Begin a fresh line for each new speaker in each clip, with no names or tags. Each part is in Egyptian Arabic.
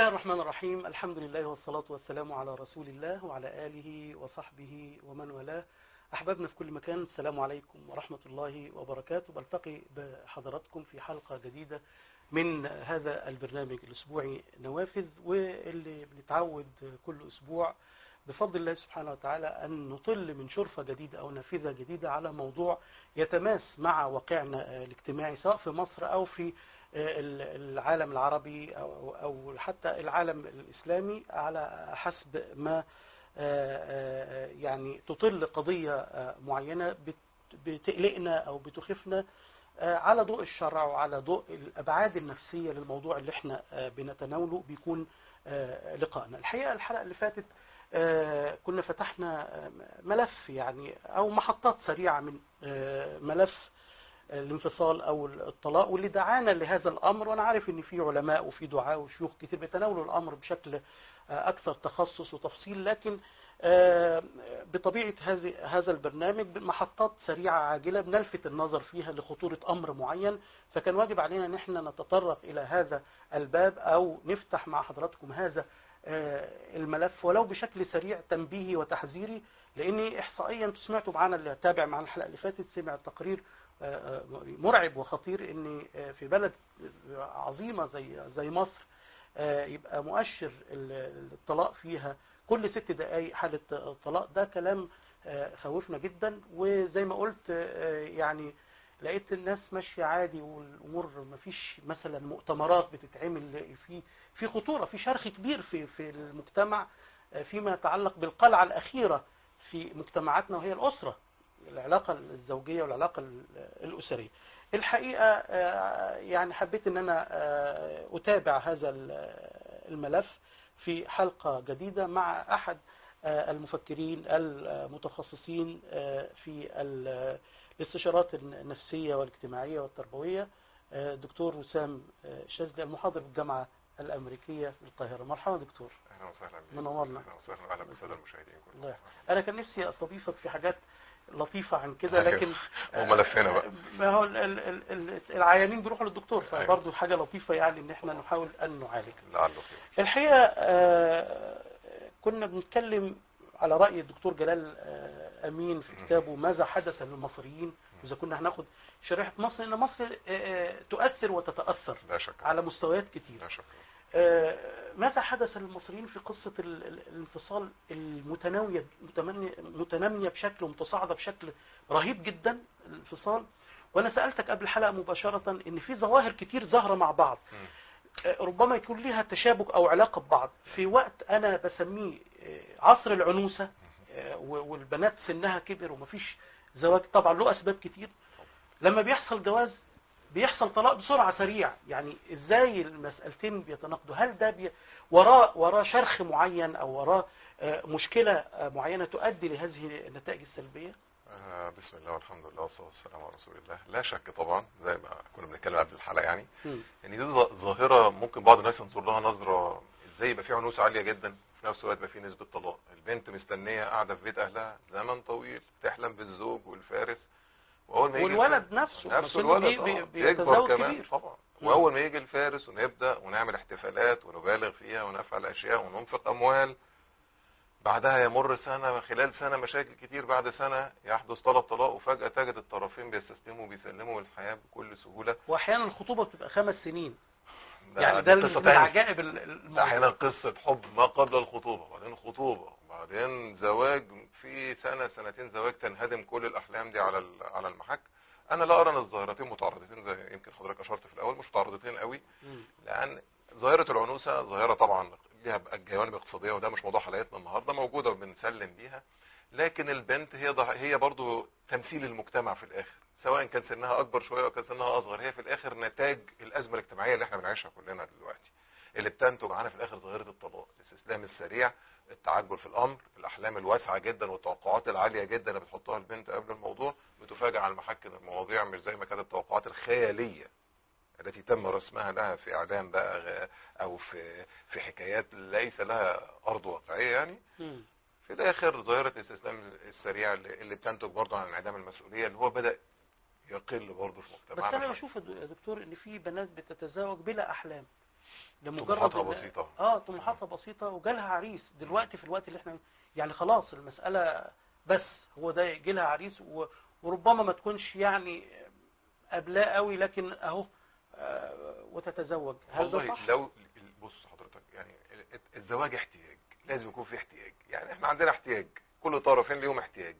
الرحمن الرحيم الحمد لله والصلاة والسلام على رسول الله وعلى آله وصحبه ومن والاه أحبابنا في كل مكان السلام عليكم ورحمة الله وبركاته بلتقي بحضراتكم في حلقة جديدة من هذا البرنامج الأسبوعي نوافذ واللي بنتعود كل أسبوع بفضل الله سبحانه وتعالى أن نطل من شرفة جديدة أو نافذة جديدة على موضوع يتماس مع واقعنا الاجتماعي سواء في مصر أو في العالم العربي أو, أو حتى العالم الإسلامي على حسب ما يعني تطل قضية معينة بتقلقنا أو بتخفنا على ضوء الشرع وعلى ضوء الأبعاد النفسية للموضوع اللي احنا بنتناوله بيكون لقائنا الحقيقة الحلقة اللي فاتت كنا فتحنا ملف يعني أو محطات سريعة من ملف الانفصال او الطلاق واللي دعانا لهذا الامر وانا عارف ان في علماء وفي دعاء وشيوخ كتير بيتناولوا الامر بشكل اكثر تخصص وتفصيل لكن بطبيعه هذه هذا البرنامج محطات سريعه عاجله بنلفت النظر فيها لخطوره امر معين فكان واجب علينا ان احنا نتطرق الى هذا الباب او نفتح مع حضراتكم هذا الملف ولو بشكل سريع تنبيهي وتحذيري لاني احصائيا انتوا سمعتوا معانا اللي تابع معانا الحلقه اللي فاتت سمع التقرير مرعب وخطير ان في بلد عظيمة زي زي مصر يبقى مؤشر الطلاق فيها كل ست دقائق حالة طلاق ده كلام خوفنا جدا وزي ما قلت يعني لقيت الناس ماشية عادي والامور ما فيش مثلا مؤتمرات بتتعمل في في خطورة في شرخ كبير في في المجتمع فيما يتعلق بالقلعة الأخيرة في مجتمعاتنا وهي الأسرة العلاقة الزوجية والعلاقة الأسرية الحقيقة يعني حبيت ان انا اتابع هذا الملف في حلقة جديدة مع احد المفكرين المتخصصين في الاستشارات النفسية والاجتماعية والتربوية دكتور وسام شاذلي المحاضر بالجامعة الأمريكية في القاهرة مرحبا دكتور
اهلا وسهلا
منورنا
اهلا وسهلا اهلا بالساده المشاهدين
الله انا كان نفسي استضيفك في حاجات لطيفة عن كده لكن
هم لفينا بقى
ما هو العيانين بيروحوا للدكتور فبرضه حاجة لطيفة يعني ان احنا نحاول ان نعالج
لعله خير
الحقيقة كنا بنتكلم على رأي الدكتور جلال أمين في كتابه ماذا حدث للمصريين إذا كنا هناخد شريحة مصر إن مصر تؤثر وتتأثر
لا شك
على مستويات كتير
لا شك
ماذا حدث للمصريين في قصة الانفصال المتناوية متنامية بشكل ومتصاعدة بشكل رهيب جدا الانفصال وانا سألتك قبل الحلقة مباشرة ان في ظواهر كتير ظاهرة مع بعض ربما يكون لها تشابك او علاقة ببعض في وقت انا بسميه عصر العنوسة والبنات سنها كبر ومفيش زواج طبعا له اسباب كتير لما بيحصل جواز بيحصل طلاق بسرعة سريع يعني ازاي المسألتين بيتناقضوا هل ده بي... وراه وراه شرخ معين او وراه مشكلة معينة تؤدي لهذه النتائج السلبية
آه بسم الله والحمد لله والصلاة والسلام على رسول الله لا شك طبعا زي ما كنا بنتكلم قبل الحلقة يعني
م.
يعني دي ظاهرة ممكن بعض الناس ينظر لها نظرة ازاي يبقى في عنوسة عالية جدا في نفس الوقت يبقى في نسبة طلاق البنت مستنية قاعدة في بيت اهلها زمن طويل تحلم بالزوج والفارس واول ما يجي
والولد نفسه
نفس الولد
بي-
آه،
بي-
يكبر
بيتزوج
كمان
كبير.
طبعا
مم.
واول ما يجي الفارس ونبدا ونعمل احتفالات ونبالغ فيها ونفعل اشياء وننفق اموال بعدها يمر سنه خلال سنه مشاكل كتير بعد سنه يحدث طلب طلاق وفجاه تجد الطرفين بيستسلموا وبيسلموا الحياه بكل سهوله
واحيانا الخطوبة بتبقى خمس سنين
ده
يعني
دي
ده
قصة
من
تانية.
عجائب ال- الموضوع.
احيانا قصه حب ما قبل الخطوبه وبعدين خطوبه وبعدين زواج في سنه سنتين زواج تنهدم كل الاحلام دي على ال- على المحك انا لا ارى ان الظاهرتين متعارضتين زي يمكن حضرتك اشرت في الاول مش متعارضتين قوي
مم.
لان ظاهره العنوسه ظاهره طبعا ليها بقى جوانب اقتصاديه وده مش موضوع حلقتنا النهارده موجوده وبنسلم بيها لكن البنت هي ضح... هي برضو تمثيل المجتمع في الاخر سواء كان سنها اكبر شويه او كان سنها اصغر هي في الاخر نتاج الازمه الاجتماعيه اللي احنا بنعيشها كلنا دلوقتي اللي بتنتج عنها في الاخر ظاهره الطلاق الاستسلام السريع التعجل في الامر الاحلام الواسعه جدا والتوقعات العاليه جدا اللي بتحطها البنت قبل الموضوع بتفاجئ على المحك ان المواضيع مش زي ما كانت التوقعات الخياليه التي تم رسمها لها في اعلام بقى غ- او في في حكايات ليس لها ارض واقعيه يعني
مم.
في الاخر ظاهره الاستسلام السريع اللي اللي بتنتج برضه عن انعدام المسؤوليه اللي هو بدا يقل برضه في
بس
مجتمعنا
انا
شوية.
بشوف يا دكتور ان في بنات بتتزوج بلا احلام لمجرد
طموحاتها
إن-
بسيطة.
اه طموحاتها بسيطه وجالها عريس دلوقتي في الوقت اللي احنا يعني خلاص المساله بس هو ده يجي لها عريس و- وربما ما تكونش يعني قبلاه قوي لكن اهو آه، وتتزوج هل ده
والله
صح؟
لو بص حضرتك يعني ال- الزواج احتياج لازم يكون في احتياج يعني احنا عندنا احتياج كل طرفين ليهم احتياج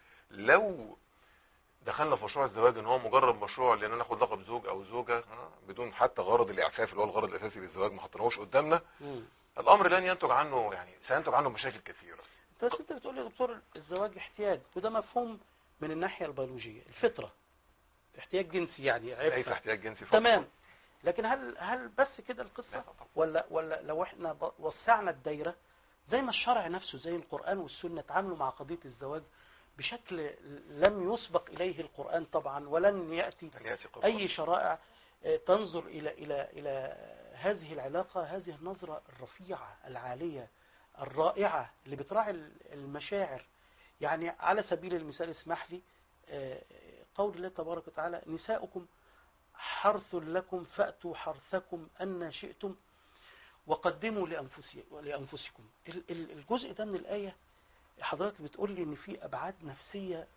لو دخلنا في مشروع الزواج ان هو مجرد مشروع لان ناخد لقب زوج او زوجه ها، بدون حتى غرض الاعفاف اللي هو الغرض الاساسي للزواج ما حطيناهوش قدامنا
مم.
الامر لن ينتج عنه يعني سينتج عنه مشاكل كثيره
بس انت بتقول يا دكتور الزواج احتياج وده مفهوم من الناحيه البيولوجيه الفطره احتياج جنسي يعني
ليس
عيب
احتياج جنسي فقط
تمام لكن هل هل بس كده
لا
القصه
طبعا.
ولا ولا لو احنا ب- وسعنا الدايره زي ما الشرع نفسه زي القران والسنه تعاملوا مع قضيه الزواج بشكل لم يسبق اليه القران طبعا ولن ياتي
لن يأتي قبل.
اي شرائع آه، تنظر الى الى الى هذه العلاقه هذه النظره الرفيعه العاليه الرائعه اللي بتراعي ال- المشاعر يعني على سبيل المثال اسمح لي آه، قول الله تبارك وتعالى نساؤكم حرث لكم فأتوا حرثكم أن شئتم وقدموا لأنفسي- لأنفسكم ال- ال- الجزء ده من الآية حضرتك بتقول لي إن في أبعاد نفسية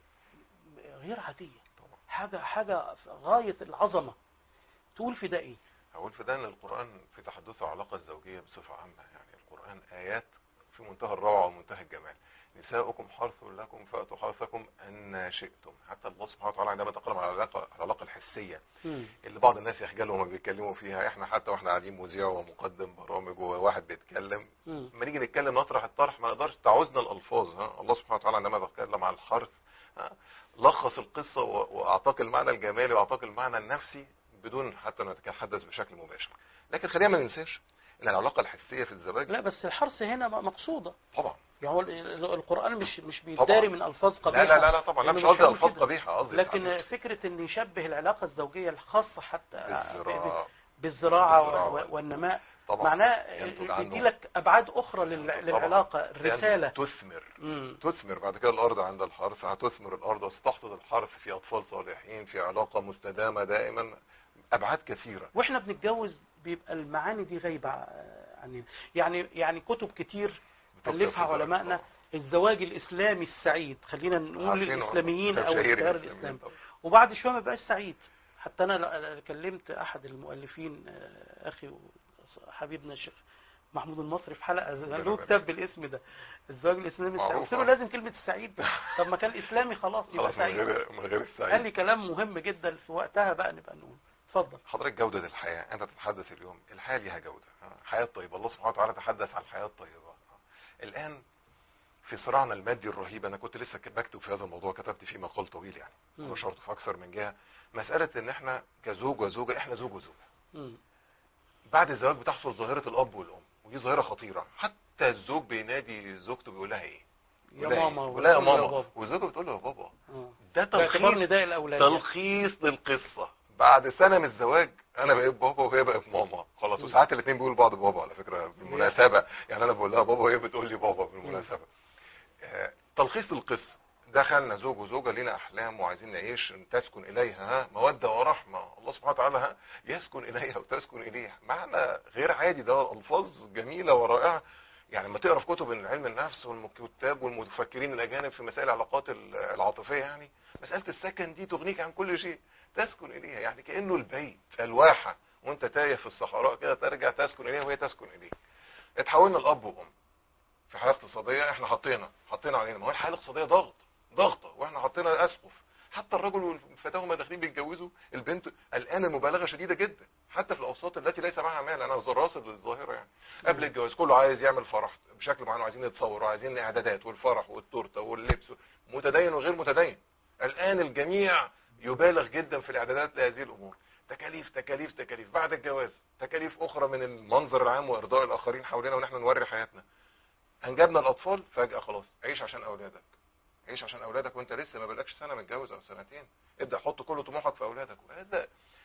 غير عادية
طبعا.
حاجة حاجة غاية العظمة تقول في ده إيه؟
هقول في ده ان القرآن في تحدثه عن العلاقة الزوجية بصفة عامة يعني القرآن آيات في منتهى الروعة ومنتهى الجمال نساؤكم حرث لكم فأتوا حرثكم أن شئتم حتى الله سبحانه وتعالى عندما تكلم على العلاقة العلاقة الحسية اللي بعض الناس يخجلوا وما بيتكلموا فيها احنا حتى واحنا قاعدين مذيع ومقدم برامج وواحد بيتكلم
مم.
لما نيجي نتكلم نطرح الطرح ما نقدرش تعوزنا الالفاظ ها الله سبحانه وتعالى عندما تكلم عن الحرث ها لخص القصه و- واعطاك المعنى الجمالي واعطاك المعنى النفسي بدون حتى ان نتحدث بشكل مباشر لكن خلينا ما ننساش ان العلاقه الحسيه في الزواج
لا بس الحرص هنا م- مقصودة
طبعا
يعني هو ال- ال- القرآن مش مش بيداري من ألفاظ
لا
قبيحة
لا لا, لا طبعا لا
لأنه
مش قصدي
هيقول
الفاظ
كده.
قبيحه قصدي
لكن فكرة ان يشبه العلاقة الزوجية الخاصة حتى
الزراعه
بالزراعة
بالزراعة
و- والنماء
طبعا
معناه
ينتج عنه.
يدي لك ابعاد اخرى لل-
طبعاً.
للعلاقة
لأن
الرسالة
تثمر
مم.
تثمر بعد كده الارض عند الحرث هتثمر الارض وستحصد الحرث في اطفال صالحين في علاقه مستدامه دائما ابعاد كثيره
واحنا بنتجوز بيبقى المعاني دي غايبة آه، عننا يعني يعني كتب كتير ألفها
بتذكر
علمائنا
طبعاً.
الزواج الإسلامي السعيد خلينا نقول
عارفينه.
للإسلاميين أو
شهير
التيار
الإسلاميين
الإسلامي
طبعاً.
وبعد شوية ما بقاش سعيد حتى أنا ل- ل- كلمت أحد المؤلفين آه، أخي حبيبنا الشيخ محمود المصري في حلقة له كتاب بالاسم ده الزواج الإسلامي السعيد
معروف.
قلت له لازم كلمة السعيد طب ما كان إسلامي خلاص يبقى
خلاص من
سعيد
غير من غير
قال
السعيد
لي كلام مهم جدا في وقتها بقى نبقى نقول اتفضل
حضرتك جودة الحياة أنت تتحدث اليوم الحياة ليها جودة ها، حياة طيبة الله سبحانه وتعالى تحدث عن الحياة الطيبة ها. الآن في صراعنا المادي الرهيب أنا كنت لسه بكتب في هذا الموضوع كتبت فيه مقال طويل يعني
مم.
ونشرته في أكثر من جهة مسألة إن إحنا كزوج وزوجة إحنا زوج وزوجة
مم.
بعد الزواج بتحصل ظاهرة الأب والأم ودي ظاهرة خطيرة حتى الزوج بينادي زوجته بيقول لها إيه؟
يا
بيقول لها إيه؟
ماما
بيقول لها يا
وتقول له
ماما
بابا.
والزوجة بتقول له يا بابا
آه.
ده
باعتبار
تلخيص
نداء الأولاد
تلخيص للقصة بعد سنة من الزواج انا بقيت بابا وهي بقت ماما خلاص
م.
وساعات الاثنين بيقولوا لبعض بابا على فكرة بالمناسبة يعني انا بقول لها بابا وهي بتقول لي بابا بالمناسبة آه، تلخيص للقصة دخلنا زوج وزوجة لنا احلام وعايزين نعيش تسكن اليها ها مودة ورحمة الله سبحانه وتعالى ها يسكن اليها وتسكن اليه معنى غير عادي ده الفاظ جميلة ورائعة يعني لما تقرا في كتب علم النفس والكتاب والمفكرين الاجانب في مسائل العلاقات العاطفيه يعني مساله السكن دي تغنيك عن كل شيء تسكن اليها يعني كانه البيت الواحه وانت تايه في الصحراء كده ترجع تسكن اليها وهي تسكن اليك اتحولنا لاب وام في حاله اقتصاديه احنا حطينا حطينا علينا ما هو الحاله الاقتصاديه ضغط ضغطه واحنا حطينا اسقف حتى الرجل والفتاه هما داخلين بيتجوزوا البنت الان المبالغه شديده جدا حتى في الاوساط التي ليس معها مال انا راصد للظاهره يعني قبل الجواز كله عايز يعمل فرح بشكل معين وعايزين يتصوروا عايزين اعدادات والفرح والتورته واللبس متدين وغير متدين الان الجميع يبالغ جدا في الاعدادات لهذه الامور تكاليف تكاليف تكاليف بعد الجواز تكاليف اخرى من المنظر العام وارضاء الاخرين حوالينا ونحن نوري حياتنا انجبنا الاطفال فجاه خلاص عيش عشان اولادك عيش عشان اولادك وانت لسه ما بقالكش سنه متجوز او سنتين ابدا حط كل طموحك في اولادك وهذا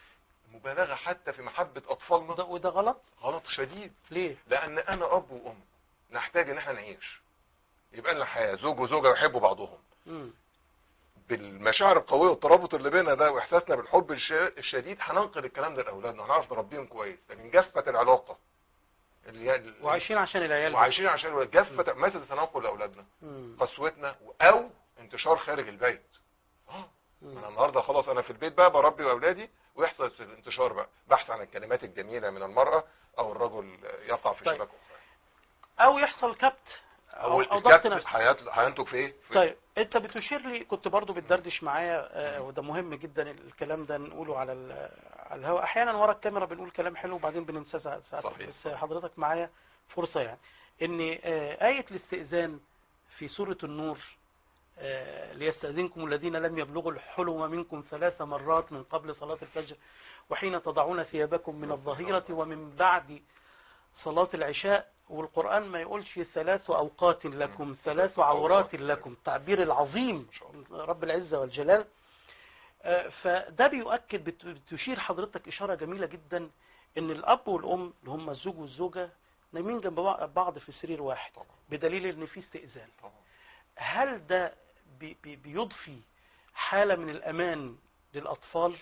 مبالغه حتى في محبه اطفالنا
وده, وده غلط
غلط شديد
ليه
لان انا اب وام نحتاج ان احنا نعيش يبقى لنا حياه زوج وزوجه يحبوا بعضهم
مم.
بالمشاعر القويه والترابط اللي بيننا ده واحساسنا بالحب الش- الشديد هننقل الكلام ده لاولادنا هنعرف نربيهم كويس لكن جفت العلاقه اللي-
وعايشين عشان العيال
وعايشين عشان جفة مثل تنقل اولادنا
مم.
قسوتنا او انتشار خارج البيت اه
مم.
انا النهارده خلاص انا في البيت بقى بربي اولادي ويحصل الانتشار بقى بحث عن الكلمات الجميله من المراه او الرجل يقع في
طيب.
شبكه
او يحصل كبت او,
او
أو ضغط
الكبت
نفسي
هيطلع- هينتج في ايه؟ في
طيب انت بتشير لي كنت برضو بتدردش معايا آه، وده مهم جدا الكلام ده نقوله على ال- على الهواء احيانا ورا الكاميرا بنقول كلام حلو وبعدين بننساه ساعات ساعات.
صحيح.
بس حضرتك معايا فرصة يعني ان آه، آية الاستئذان في سورة النور آه، ليستأذنكم الذين لم يبلغوا الحلم منكم ثلاث مرات من قبل صلاة الفجر وحين تضعون ثيابكم من الظهيرة ومن بعد صلاة العشاء والقرآن ما يقولش ثلاث أوقات لكم ثلاث عورات لكم التعبير العظيم
ما شاء الله.
من رب العزة والجلال آه، فده بيؤكد بت- بتشير حضرتك إشارة جميلة جدا إن الأب والأم اللي هم الزوج والزوجة نايمين جنب بع- بعض في سرير واحد
طبعا
بدليل إن في استئذان
طبعا
هل ده بي- بي- بيضفي حالة من الأمان للأطفال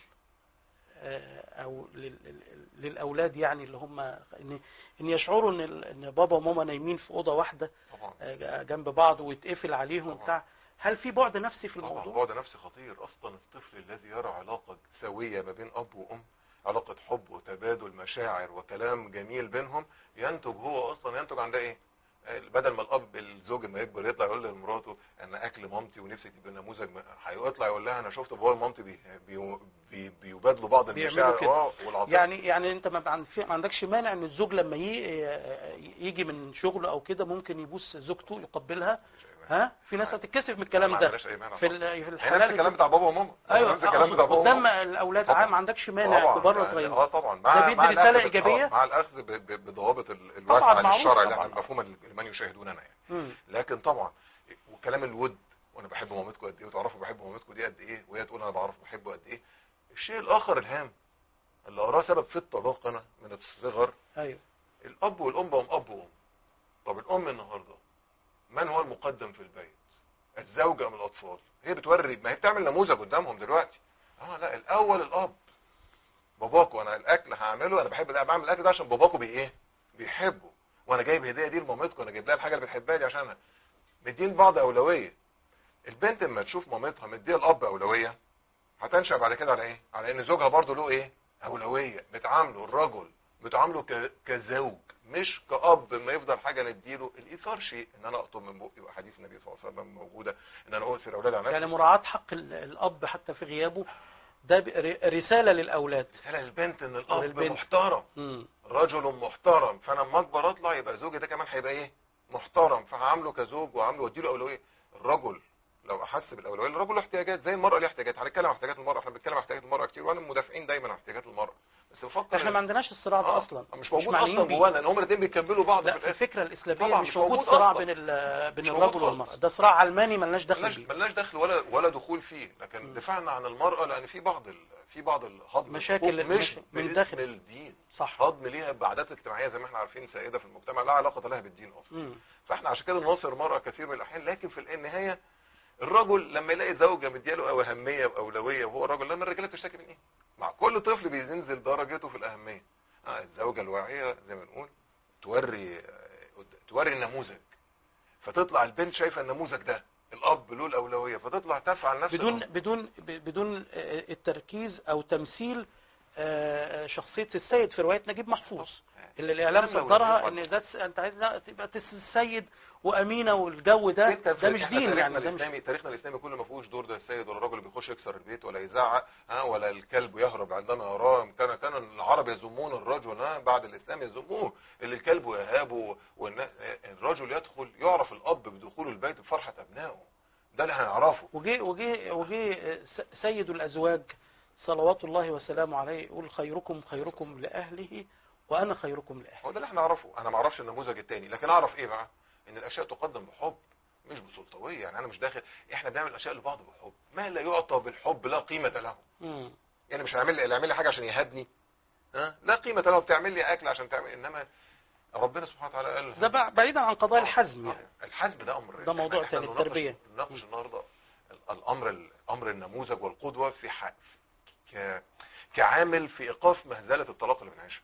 آه، أو لل- لل- للأولاد يعني اللي هم إن إن يشعروا إن ال- إن بابا وماما نايمين في أوضة واحدة
طبعا
آه، جنب بعض ويتقفل عليهم
طبعا.
بتاع هل في بعد نفسي في
طبعا
الموضوع؟
بعد نفسي خطير اصلا الطفل الذي يرى علاقه سويه ما بين اب وام علاقه حب وتبادل مشاعر وكلام جميل بينهم ينتج هو اصلا ينتج عن ده ايه آه، بدل ما الاب الزوج لما يكبر يطلع يقول لمراته انا اكل مامتي ونفسي تبقى نموذج م- هيطلع يقول لها انا شفت بابا ومامتي بي بي بي بيبادلوا بعض
بيعملوا
المشاعر
كده.
اه والعاطفه
يعني يعني انت ما عن- في- ما عندكش مانع ان الزوج لما ي- يجي من شغله او كده ممكن يبوس زوجته يقبلها ها في ناس هتتكسف من الكلام
ما
ده
عندناش أي مانع
في
طبعا.
ال- في
هي نفس
الحلال
الكلام بتاع بابا وماما
ايوه
نفس الكلام بتاع بابا
قدام
وماما
الاولاد
طبعا.
عام ما عندكش مانع
طبعا
تبرر
يعني
غيره
اه طبعا
ده
مع
بيدي
مع
رسالة
الأخذ بال-
إيجابية؟
آه، مع الاخذ ب- ب- بضوابط ال-
طبعاً،
الواسعه
معروف
للشرع
طبعاً.
يعني مفهوما لمن يشاهدوننا يعني
مم.
لكن طبعا وكلام الود وانا بحب مامتكم قد ايه وتعرفوا بحب مامتكم دي قد ايه وهي تقول انا بعرف بحبه قد ايه الشيء الاخر الهام اللي اراه سبب في الطلاق انا من الصغر
ايوه
الاب والام بقوا اب وام طب الام النهارده من هو المقدم في البيت الزوجه ام الاطفال هي بتوري ما هي بتعمل نموذج قدامهم دلوقتي اه لا الاول الاب باباكو انا الاكل هعمله انا بحب ده بعمل الاكل ده عشان باباكو بي ايه بيحبه وانا جايب هديه دي لمامتكم انا جايب لها الحاجه اللي بتحبها دي عشانها مدين بعض اولويه البنت لما تشوف مامتها مديه الاب اولويه هتنشا بعد كده على ايه على ان زوجها برضه له ايه اولويه بتعامله الرجل بتعامله ك- كزوج مش كأب ما يفضل حاجة نديله الإيثار شيء إن أنا أقطب من بقي وأحاديث النبي صلى الله عليه وسلم موجودة إن أنا أؤثر أولادي على
يعني
نفسي
مراعاة حق ال- الاب حتى في غيابه ده ب- ر- رسالة للاولاد
رسالة للبنت إن الأب
للبنت.
محترم
مم.
رجل محترم فأنا لما أكبر أطلع يبقى زوجي ده كمان هيبقى إيه محترم فهعامله كزوج وعامله وأديله أولوية الرجل لو أحس بالأولوية الرجل له احتياجات زي المرأة ليها احتياجات هنتكلم عن احتياجات المرأة احنا بنتكلم عن احتياجات المرأة كتير وأنا مدافعين دايما عن احتياجات المرأة بس بفكر
احنا ما عندناش الصراع ده
آه،
اصلا
مش موجود
معنيين
أصلا
بيه.
جوانا إن هما الاتنين بيكملوا بعض
لا
في
في
الآخر
الفكرة الإسلامية
طبعاً
مش
مش
موجود
موجود
صراع
أصلاً.
بين ال- بين
مش
الرجل
موجود
والمرأة
خالص.
ده صراع علماني ملناش دخل
ملناش
بيه
ملناش دخل ولا ولا دخول فيه لكن
م.
دفاعنا عن المرأة لأن في بعض ال... في بعض الهضم
مشاكل
الحقوق مش
مش- من
باسم
داخل.
الدين
صح
هضم ليها بعادات اجتماعية زي ما احنا عارفين سائدة في المجتمع لا علاقة لها بالدين أصلا
مم.
فاحنا عشان كده نناصر المرأة كثير من الأحيان لكن في النهاية الرجل لما يلاقي زوجة مدياله أو أهمية وأولوية وهو الرجل لما الرجالة بتشتكي من إيه؟ مع كل طفل بينزل درجته في الأهمية آه الزوجة الواعية زي ما نقول توري آه، توري النموذج فتطلع البنت شايفة النموذج ده الأب له الأولوية فتطلع تفعل نفس
بدون
الأمر.
بدون ب- بدون آه، التركيز او تمثيل آه، شخصية السيد في رواية نجيب محفوظ اللي الاعلام
لما
صدرها
وليه
ان ده س- انت عايز لا تبقى تس- السيد وامينه والجو ده
انت في-
ده مش
احنا
دين
تاريخنا
يعني ده مش
الاسلامي تاريخنا الاسلامي كله ما فيهوش دور ده السيد ولا الراجل اللي بيخش يكسر البيت ولا يزعق ها ولا الكلب يهرب عندما يراه كان كان العرب يذمون الرجل ها بعد الاسلام يذموه اللي الكلب يهابه والناس الرجل يدخل يعرف الاب بدخول البيت بفرحه ابنائه ده اللي هنعرفه
وجه وجه وجه س- سيد الازواج صلوات الله وسلامه عليه يقول خيركم خيركم لاهله وانا خيركم لاهلي
هو ده اللي احنا نعرفه انا ما اعرفش النموذج التاني لكن اعرف ايه بقى ان الاشياء تقدم بحب مش بسلطويه يعني انا مش داخل احنا بنعمل اشياء لبعض بحب ما لا يعطى بالحب لا قيمه له
مم.
يعني مش هيعمل لي يعمل لي حاجه عشان يهدني ها لا قيمه له بتعمل لي اكل عشان تعمل انما ربنا سبحانه وتعالى قال
ده بع- بعيدا عن قضايا الحزم يعني
الحزم ده امر
ده موضوع
إحنا- إحنا
تاني،
بنناقش-
التربية.
بنناقش النهارده ال- الامر الامر النموذج والقدوه في ح... ك... كعامل في ايقاف مهزله الطلاق اللي بنعيشها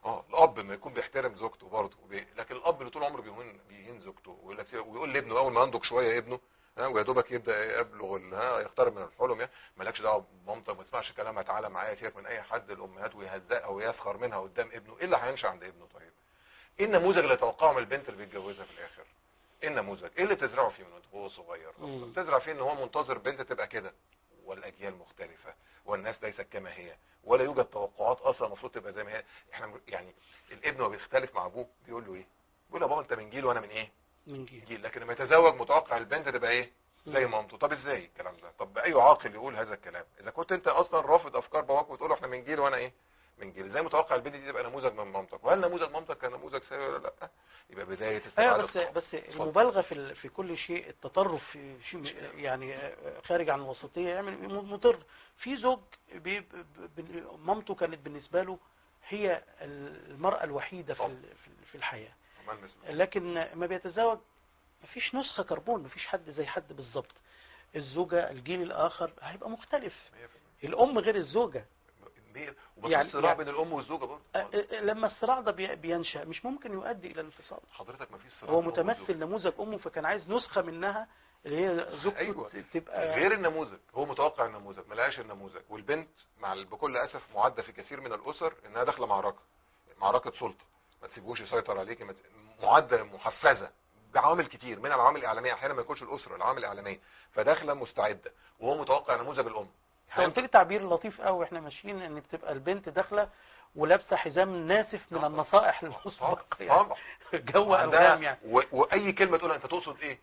اه الاب ما يكون بيحترم زوجته برضه وبي... لكن الاب اللي طول عمره بيهين بيهين زوجته ويقول لك ويقول لابنه اول ما ينضج شويه ابنه ها ويا دوبك يبدا يبلغ ال- ها يقترب من الحلم يعني مالكش دعوه بمامتك ما تسمعش كلامها تعالى معايا سيبك من اي حد الامهات ويهزقها ويسخر منها قدام ابنه ايه اللي هينشا عند ابنه طيب ايه النموذج اللي توقعه من البنت اللي بيتجوزها في الاخر ايه النموذج ايه اللي تزرعه فيه من وهو صغير
مم.
اصلا تزرع فيه ان هو منتظر بنت تبقى كده والاجيال مختلفه والناس ليست كما هي ولا يوجد توقعات اصلا المفروض تبقى زي ما هي احنا م- يعني الابن وهو بيختلف مع ابوه بيقول له ايه بيقول له يا بابا انت من جيل وانا من ايه
من جيل
جيل لكن لما يتزوج متوقع البنت تبقى ايه زي
مم.
مامته طب ازاي الكلام ده طب اي عاقل يقول هذا الكلام اذا كنت انت اصلا رافض افكار باباك وتقول له احنا من جيل وانا ايه من جيل ازاي متوقع البنت دي تبقى نموذج من مامتك وهل نموذج مامتك كان نموذج سوي ولا لا يبقى بدايه
ايوه
استبعاد
بس
الطاقة.
بس المبالغه في ال- في كل شيء التطرف في شيء يعني آه، خارج عن الوسطيه يعمل مضر في زوج بي- ب- ب- مامته كانت بالنسبه له هي المراه الوحيده في ال- في- في الحياه
عمال نسمع.
لكن ما بيتزوج مفيش نسخه كربون مفيش حد زي حد بالظبط الزوجه الجيل الاخر هيبقى مختلف
100%.
الام غير الزوجه
ليه؟ وما
يعني-
في صراع
يعني-
بين الام والزوجه برضه
آه، آه، لما الصراع ده بي- بينشا مش ممكن يؤدي الى الانفصال
حضرتك ما فيش صراع
هو
بين الأم والزوجة.
متمثل نموذج امه فكان عايز نسخه منها اللي هي زوجته
أيوة.
ت- تبقى
غير النموذج هو متوقع النموذج ما لقاش النموذج والبنت مع ال- بكل اسف معده في كثير من الاسر انها داخله معركه معركه سلطه ما تسيبوش يسيطر عليك ما ت- معده محفزه بعوامل كتير منها العوامل الاعلاميه احيانا ما يكونش الاسره العوامل الاعلاميه فداخله مستعده وهو متوقع نموذج الام
هو قلت لك تعبير لطيف قوي واحنا ماشيين ان بتبقى البنت داخله ولابسه حزام ناسف من
طبعا.
النصائح المسبقه يعني
طبعا
جو
وعندها-
الغام يعني
و... واي كلمه تقولها انت تقصد ايه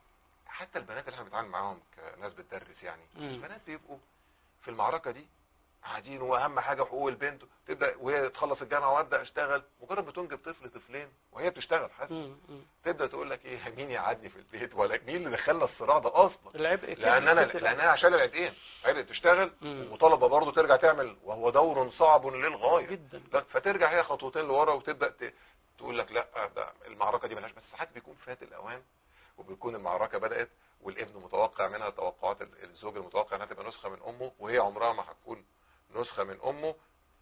حتى البنات اللي احنا بنتعامل معاهم كناس بتدرس يعني
مم.
البنات بيبقوا في المعركه دي قاعدين واهم حاجه حقوق البنت تبدا وهي تخلص الجامعه وابدا اشتغل مجرد بتنجب طفل طفلين وهي بتشتغل حتى
مم. مم.
تبدا تقول لك ايه مين يقعدني في البيت ولا مين اللي دخلنا الصراع ده اصلا
العبء كده
لان انا
كتير.
لان انا عشان العيدين عيدة تشتغل
مم.
ومطالبه برضه ترجع تعمل وهو دور صعب للغايه
جدا
لا، فترجع هي خطوتين لورا وتبدا ت- تقول لك لا ده المعركه دي ملهاش بس ساعات بيكون فات الاوان وبيكون المعركه بدات والابن متوقع منها توقعات ال- الزوج المتوقع انها تبقى نسخه من امه وهي عمرها ما هتكون نسخه من امه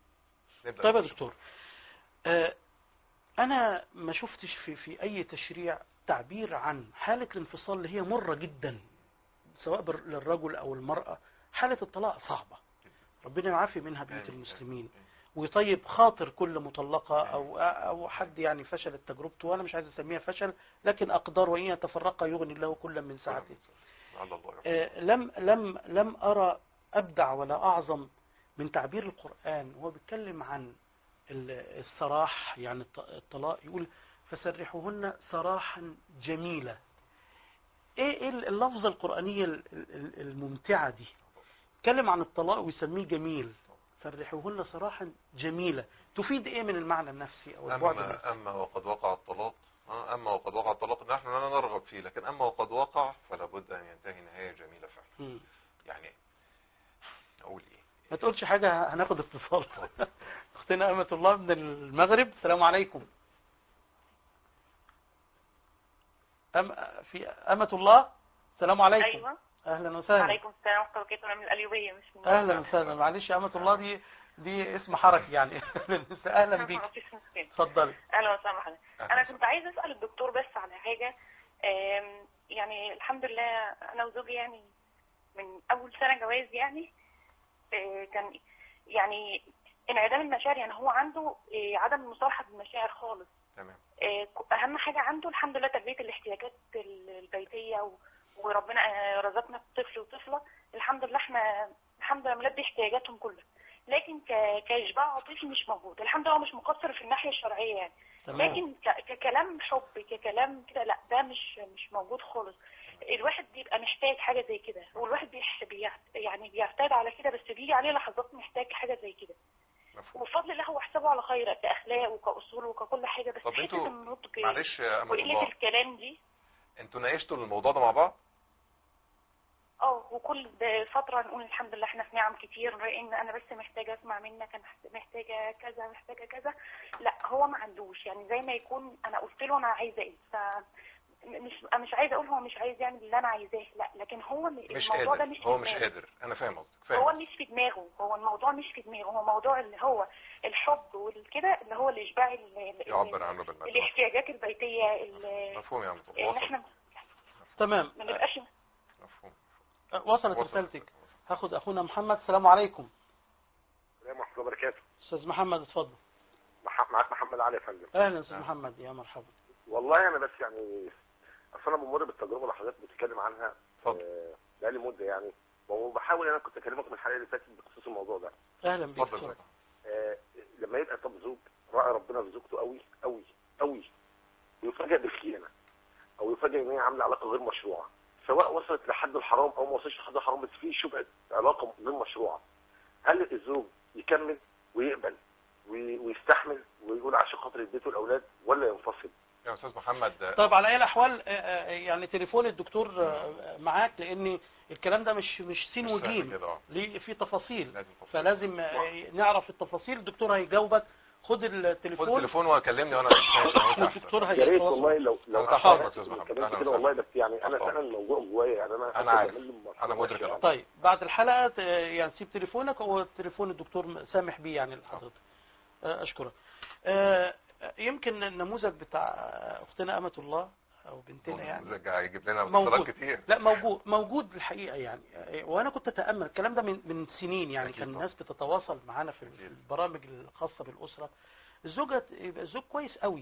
نبدا
طيب يا
نخش.
دكتور آه، انا ما شفتش في في اي تشريع تعبير عن حاله الانفصال اللي هي مره جدا سواء بر- للرجل او المراه حاله الطلاق صعبه ربنا يعافي منها بيوت
آمين.
المسلمين ويطيب خاطر كل مطلقة أو أو حد يعني فشلت تجربته وأنا مش عايز أسميها فشل لكن أقدار وإن يتفرقا يغني الله كلا من سعته
على الله يرحمه.
آه، لم لم لم أرى أبدع ولا أعظم من تعبير القرآن وهو بيتكلم عن ال- السراح يعني الط- الطلاق يقول فسرحوهن سراحا جميلا ايه إيه اللفظة القرآنية ال- ال- الممتعة دي اتكلم عن الطلاق ويسميه جميل سرحوهن سراحا جميلا تفيد ايه من المعنى النفسي او البعد النفسي
اما اما وقد وقع الطلاق آه، اما وقد وقع الطلاق نحن لا نرغب فيه لكن اما وقد وقع فلا بد ان ينتهي نهايه جميله فعلا
مم.
يعني اقول ايه
ما تقولش حاجة هناخد اتصال اختنا أمة الله من المغرب السلام عليكم أم في أمة الله السلام عليكم
ايوه
أهلا وسهلا
عليكم السلام ورحمه الله وبركاته انا من القليوبيه مش من
أهلا وسهلا معلش يا أمة الله دي دي اسم حركي يعني أهلا بيك
مفيش مشكله
اتفضلي
اهلا وسهلا بحضرتك
أهلاً
انا كنت عايزه اسال الدكتور بس على حاجه آم، يعني الحمد لله انا وزوجي يعني من اول سنه جواز يعني آه، كان يعني انعدام المشاعر يعني هو عنده آه، عدم المصالحه بالمشاعر خالص
تمام
آه، اهم حاجه عنده الحمد لله تلبيه الاحتياجات البيتيه و- وربنا آه، رزقنا بطفل وطفله الحمد لله احنا الحمد لله ملبي احتياجاتهم كلها لكن ك- كاشباع عاطفي مش موجود الحمد لله هو مش مقصر في الناحيه الشرعيه يعني
تمام
لكن ك- ككلام حب ككلام كده لا ده مش مش موجود خالص الواحد بيبقى محتاج حاجه زي كده والواحد بيح بيعت يعني بيعتاد على كده بس بيجي عليه لحظات محتاج حاجه زي كده
مفهوم
وبفضل الله هو حسابه على خير كاخلاق وكاصول وككل حاجه بس
طب
حته
انتوا-
النضج
معلش يا امل
وقله
الله
الكلام دي
انتوا ناقشتوا الموضوع ده مع بعض
اه وكل ده فترة نقول الحمد لله احنا في نعم كتير ان انا بس محتاجة اسمع منك انا محتاجة كذا محتاجة كذا لا هو ما عندوش يعني زي ما يكون انا قلت له انا عايزة ايه ف م- مش مش عايزه اقول هو مش عايز يعمل اللي انا عايزاه لا لكن هو م-
مش
الموضوع ده
قادر
مش
هو
في
مش
دماغه.
قادر انا فاهم قصدك
هو
فاهم
مش في دماغه هو الموضوع مش في دماغه هو موضوع اللي هو الحب والكده اللي هو الاشباع ال- ال-
يعبر عنه بالمعنى
الاحتياجات البيتيه ال-
مفهوم يا عم
ان
وصل
احنا
تمام
ما نبقاش
مفهوم
آه، وصلت
وصل.
رسالتك هاخد اخونا محمد السلام عليكم
السلام ورحمة الله وبركاته
استاذ محمد اتفضل
مح- معاك محمد علي يا فندم
اهلا استاذ
نعم.
محمد يا مرحبا
والله انا بس يعني اصل انا بمر بالتجربه اللي حضرتك بتتكلم عنها
اتفضل
آه، بقالي مده يعني وبحاول انا كنت اكلمك من الحلقه اللي فاتت بخصوص الموضوع ده
اهلا بك
اتفضل
اتفضل.
آه، لما يبقى طب زوج راعي ربنا في زوجته قوي قوي قوي ويفاجئ بالخيانه او يفاجئ ان هي عامله علاقه غير مشروعه سواء وصلت لحد الحرام او ما وصلتش لحد الحرام بس في شبهه علاقه غير مشروعه هل الزوج يكمل ويقبل وي- ويستحمل ويقول عشان خاطر البيت والاولاد ولا ينفصل
يا استاذ محمد
طيب على اي الاحوال آه، آه، يعني تليفون الدكتور آه، معاك لان الكلام ده مش مش سين
مش سهل
وجيم
كده، اه.
ليه في تفاصيل
لازم تفصيل.
فلازم آه، نعرف التفاصيل الدكتور هيجاوبك خد
خد
التليفون
التليفون وكلمني وانا ماشي.
والدكتور
يا ريت
هيتواصل
والله لو لو
أنا تحت أمرك يا
أحد
أستاذ محمد.
كلمت
أنا
كده
مسامح.
والله بس يعني انا
طبعا.
فعلا الموضوع جوايا يعني انا
أنا عارف.
بتكلم
أنا مدرك الأمر.
طيب بعد الحلقة آه، يعني سيب تليفونك وتليفون الدكتور سامح بيه يعني لحضرتك آه، أشكرك آه، يمكن النموذج بتاع أختنا أمة الله أو بنتنا يعني
النموذج هيجيب لنا
موجود.
اتصالات كتير
لا موجود موجود الحقيقة يعني آه، وأنا كنت أتأمل الكلام ده من من سنين يعني
أكيد
كان
طبعا.
الناس بتتواصل معانا في
أكيد.
البرامج الخاصة بالأسرة الزوجة يبقى الزوج كويس قوي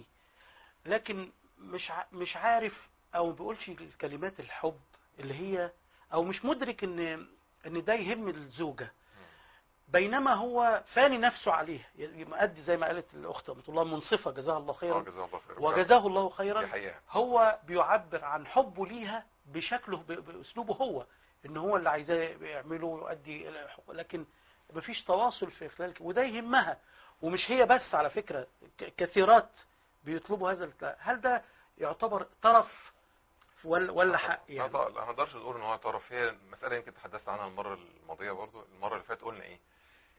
لكن مش ع- مش عارف أو ما بيقولش كلمات الحب اللي هي أو مش مدرك إن إن ده يهم الزوجة بينما هو فاني نفسه عليه يؤدي زي ما قالت الأخت أمة الله منصفة جزاها الله
اه
خيرا
جزاه الله خير
وجزاه الله
دي
خيرا
حقيقة
هو بيعبر عن حبه ليها بشكله ب- باسلوبه هو ان هو اللي عايزاه يعمله ويؤدي إلى حقوق لكن مفيش تواصل في خلال ك- وده يهمها ومش هي بس على فكرة ك- كثيرات بيطلبوا هذا الك- هل ده يعتبر طرف ولا ولا حق
لا
يعني
طبعا لا ما نقدرش نقول ان هو طرف هي مسألة يمكن تحدثنا عنها المرة الماضية برضو المرة اللي فاتت قلنا ايه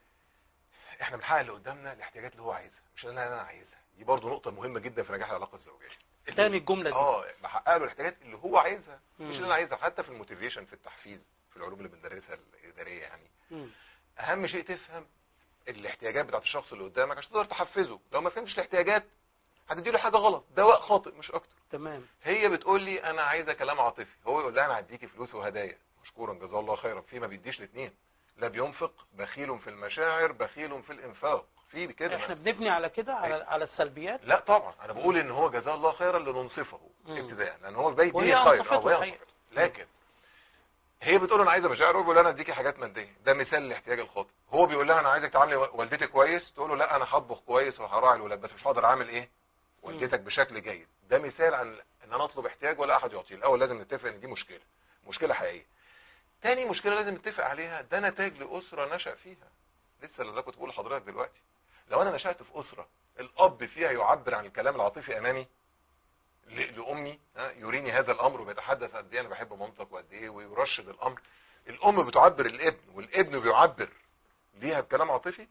احنا بنحقق اللي قدامنا الاحتياجات اللي هو عايزها مش اللي انا عايزها دي برضو نقطة مهمة جدا في نجاح العلاقة الزوجية
تاني الجملة دي
اه بحقق له الاحتياجات اللي هو عايزها مش
مم.
اللي انا عايزها حتى في الموتيفيشن في التحفيز في العلوم اللي بندرسها الاداريه يعني
مم.
اهم شيء تفهم الاحتياجات بتاعت الشخص اللي قدامك عشان تقدر تحفزه لو ما فهمتش الاحتياجات هتديله حاجه غلط دواء خاطئ مش اكتر
تمام
هي بتقول لي انا عايزه كلام عاطفي هو يقول لها انا هديكي فلوس وهدايا مشكورا جزاه الله خيرا في ما بيديش الاثنين لا بينفق بخيل في المشاعر بخيل في الانفاق في كده
احنا بنبني على كده على على السلبيات
لا طبعا انا بقول ان هو جزاه الله خيرا لننصفه
مم.
ابتداء لان هو بيديه
وهي
خير
أنصفته
اه وهي
الحقيقة.
أنصفته. لكن هي بتقول انا عايزه مشاعر هو بيقول انا اديكي حاجات ماديه ده مثال للاحتياج الخاطئ هو بيقول لها انا عايزك تعاملي والدتي كويس تقول له لا انا هطبخ كويس وهراعي الولاد بس مش هقدر اعمل ايه والدتك بشكل جيد ده مثال عن ان انا اطلب احتياج ولا احد يعطيه الاول لازم نتفق ان دي مشكله مشكله حقيقيه تاني مشكله لازم نتفق عليها ده نتاج لاسره نشا فيها لسه اللي كنت بقول لحضرتك دلوقتي لو انا نشات في اسره الاب فيها يعبر عن الكلام العاطفي امامي ل- لامي ها، يريني هذا الامر وبيتحدث قد ايه انا بحب مامتك وقد ايه ويرشد الامر الام بتعبر الابن والابن بيعبر ليها بكلام عاطفي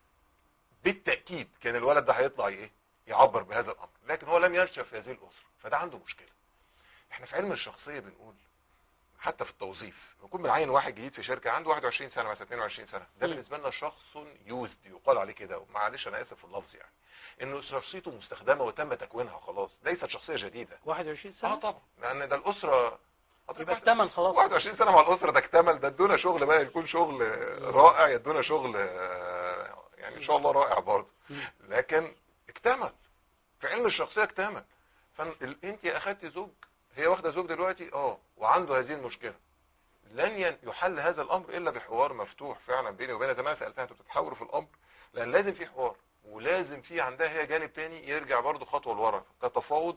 بالتاكيد كان الولد ده هيطلع ايه يعبر بهذا الامر لكن هو لم ينشا في هذه الاسره فده عنده مشكله احنا في علم الشخصيه بنقول حتى في التوظيف يكون بنعين واحد جديد في شركه عنده 21 سنه مثلا 22 سنه ده
مم.
بالنسبه لنا شخص يوزد يقال عليه كده معلش انا اسف في اللفظ يعني انه شخصيته مستخدمه وتم تكوينها خلاص ليست شخصيه جديده
21
اه
سنة
طبعا لان ده الاسره
يبقى اكتمل خلاص
21 سنه مع الاسره ده اكتمل ده ادونا شغل بقى يكون شغل رائع يدونا شغل آه، يعني ان شاء الله رائع برضه
مم.
لكن اكتمل في علم الشخصيه اكتمل فانت اخدتي زوج هي واخده زوج دلوقتي اه وعنده هذه المشكله لن ين- يحل هذا الامر الا بحوار مفتوح فعلا بيني وبينها زي ما انا سالتها انتوا بتتحاوروا في الامر لان لازم في حوار ولازم في عندها هي جانب تاني يرجع برضه خطوه لورا كتفاوض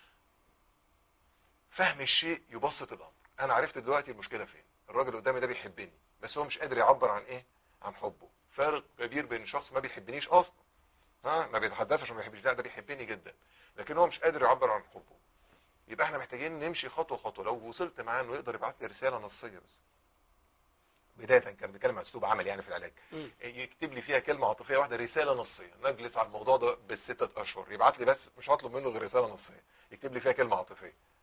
فهم الشيء يبسط الامر انا عرفت دلوقتي المشكله فين الراجل اللي قدامي ده بيحبني بس هو مش قادر يعبر عن ايه عن حبه فرق كبير بين شخص ما بيحبنيش اصلا ها ما بيتحدثش وما بيحبنيش لا ده بيحبني جدا لكن هو مش قادر يعبر عن حبه يبقى احنا محتاجين نمشي خطوه خطوه لو وصلت معاه انه يقدر يبعت لي رساله نصيه بس بدايه كان بيتكلم عن اسلوب عمل يعني في العلاج
مم.
يكتب لي فيها كلمه عاطفيه واحده رساله نصيه نجلس على الموضوع ده بالستة اشهر يبعت لي بس مش هطلب منه غير رساله نصيه يكتب لي فيها كلمه عاطفيه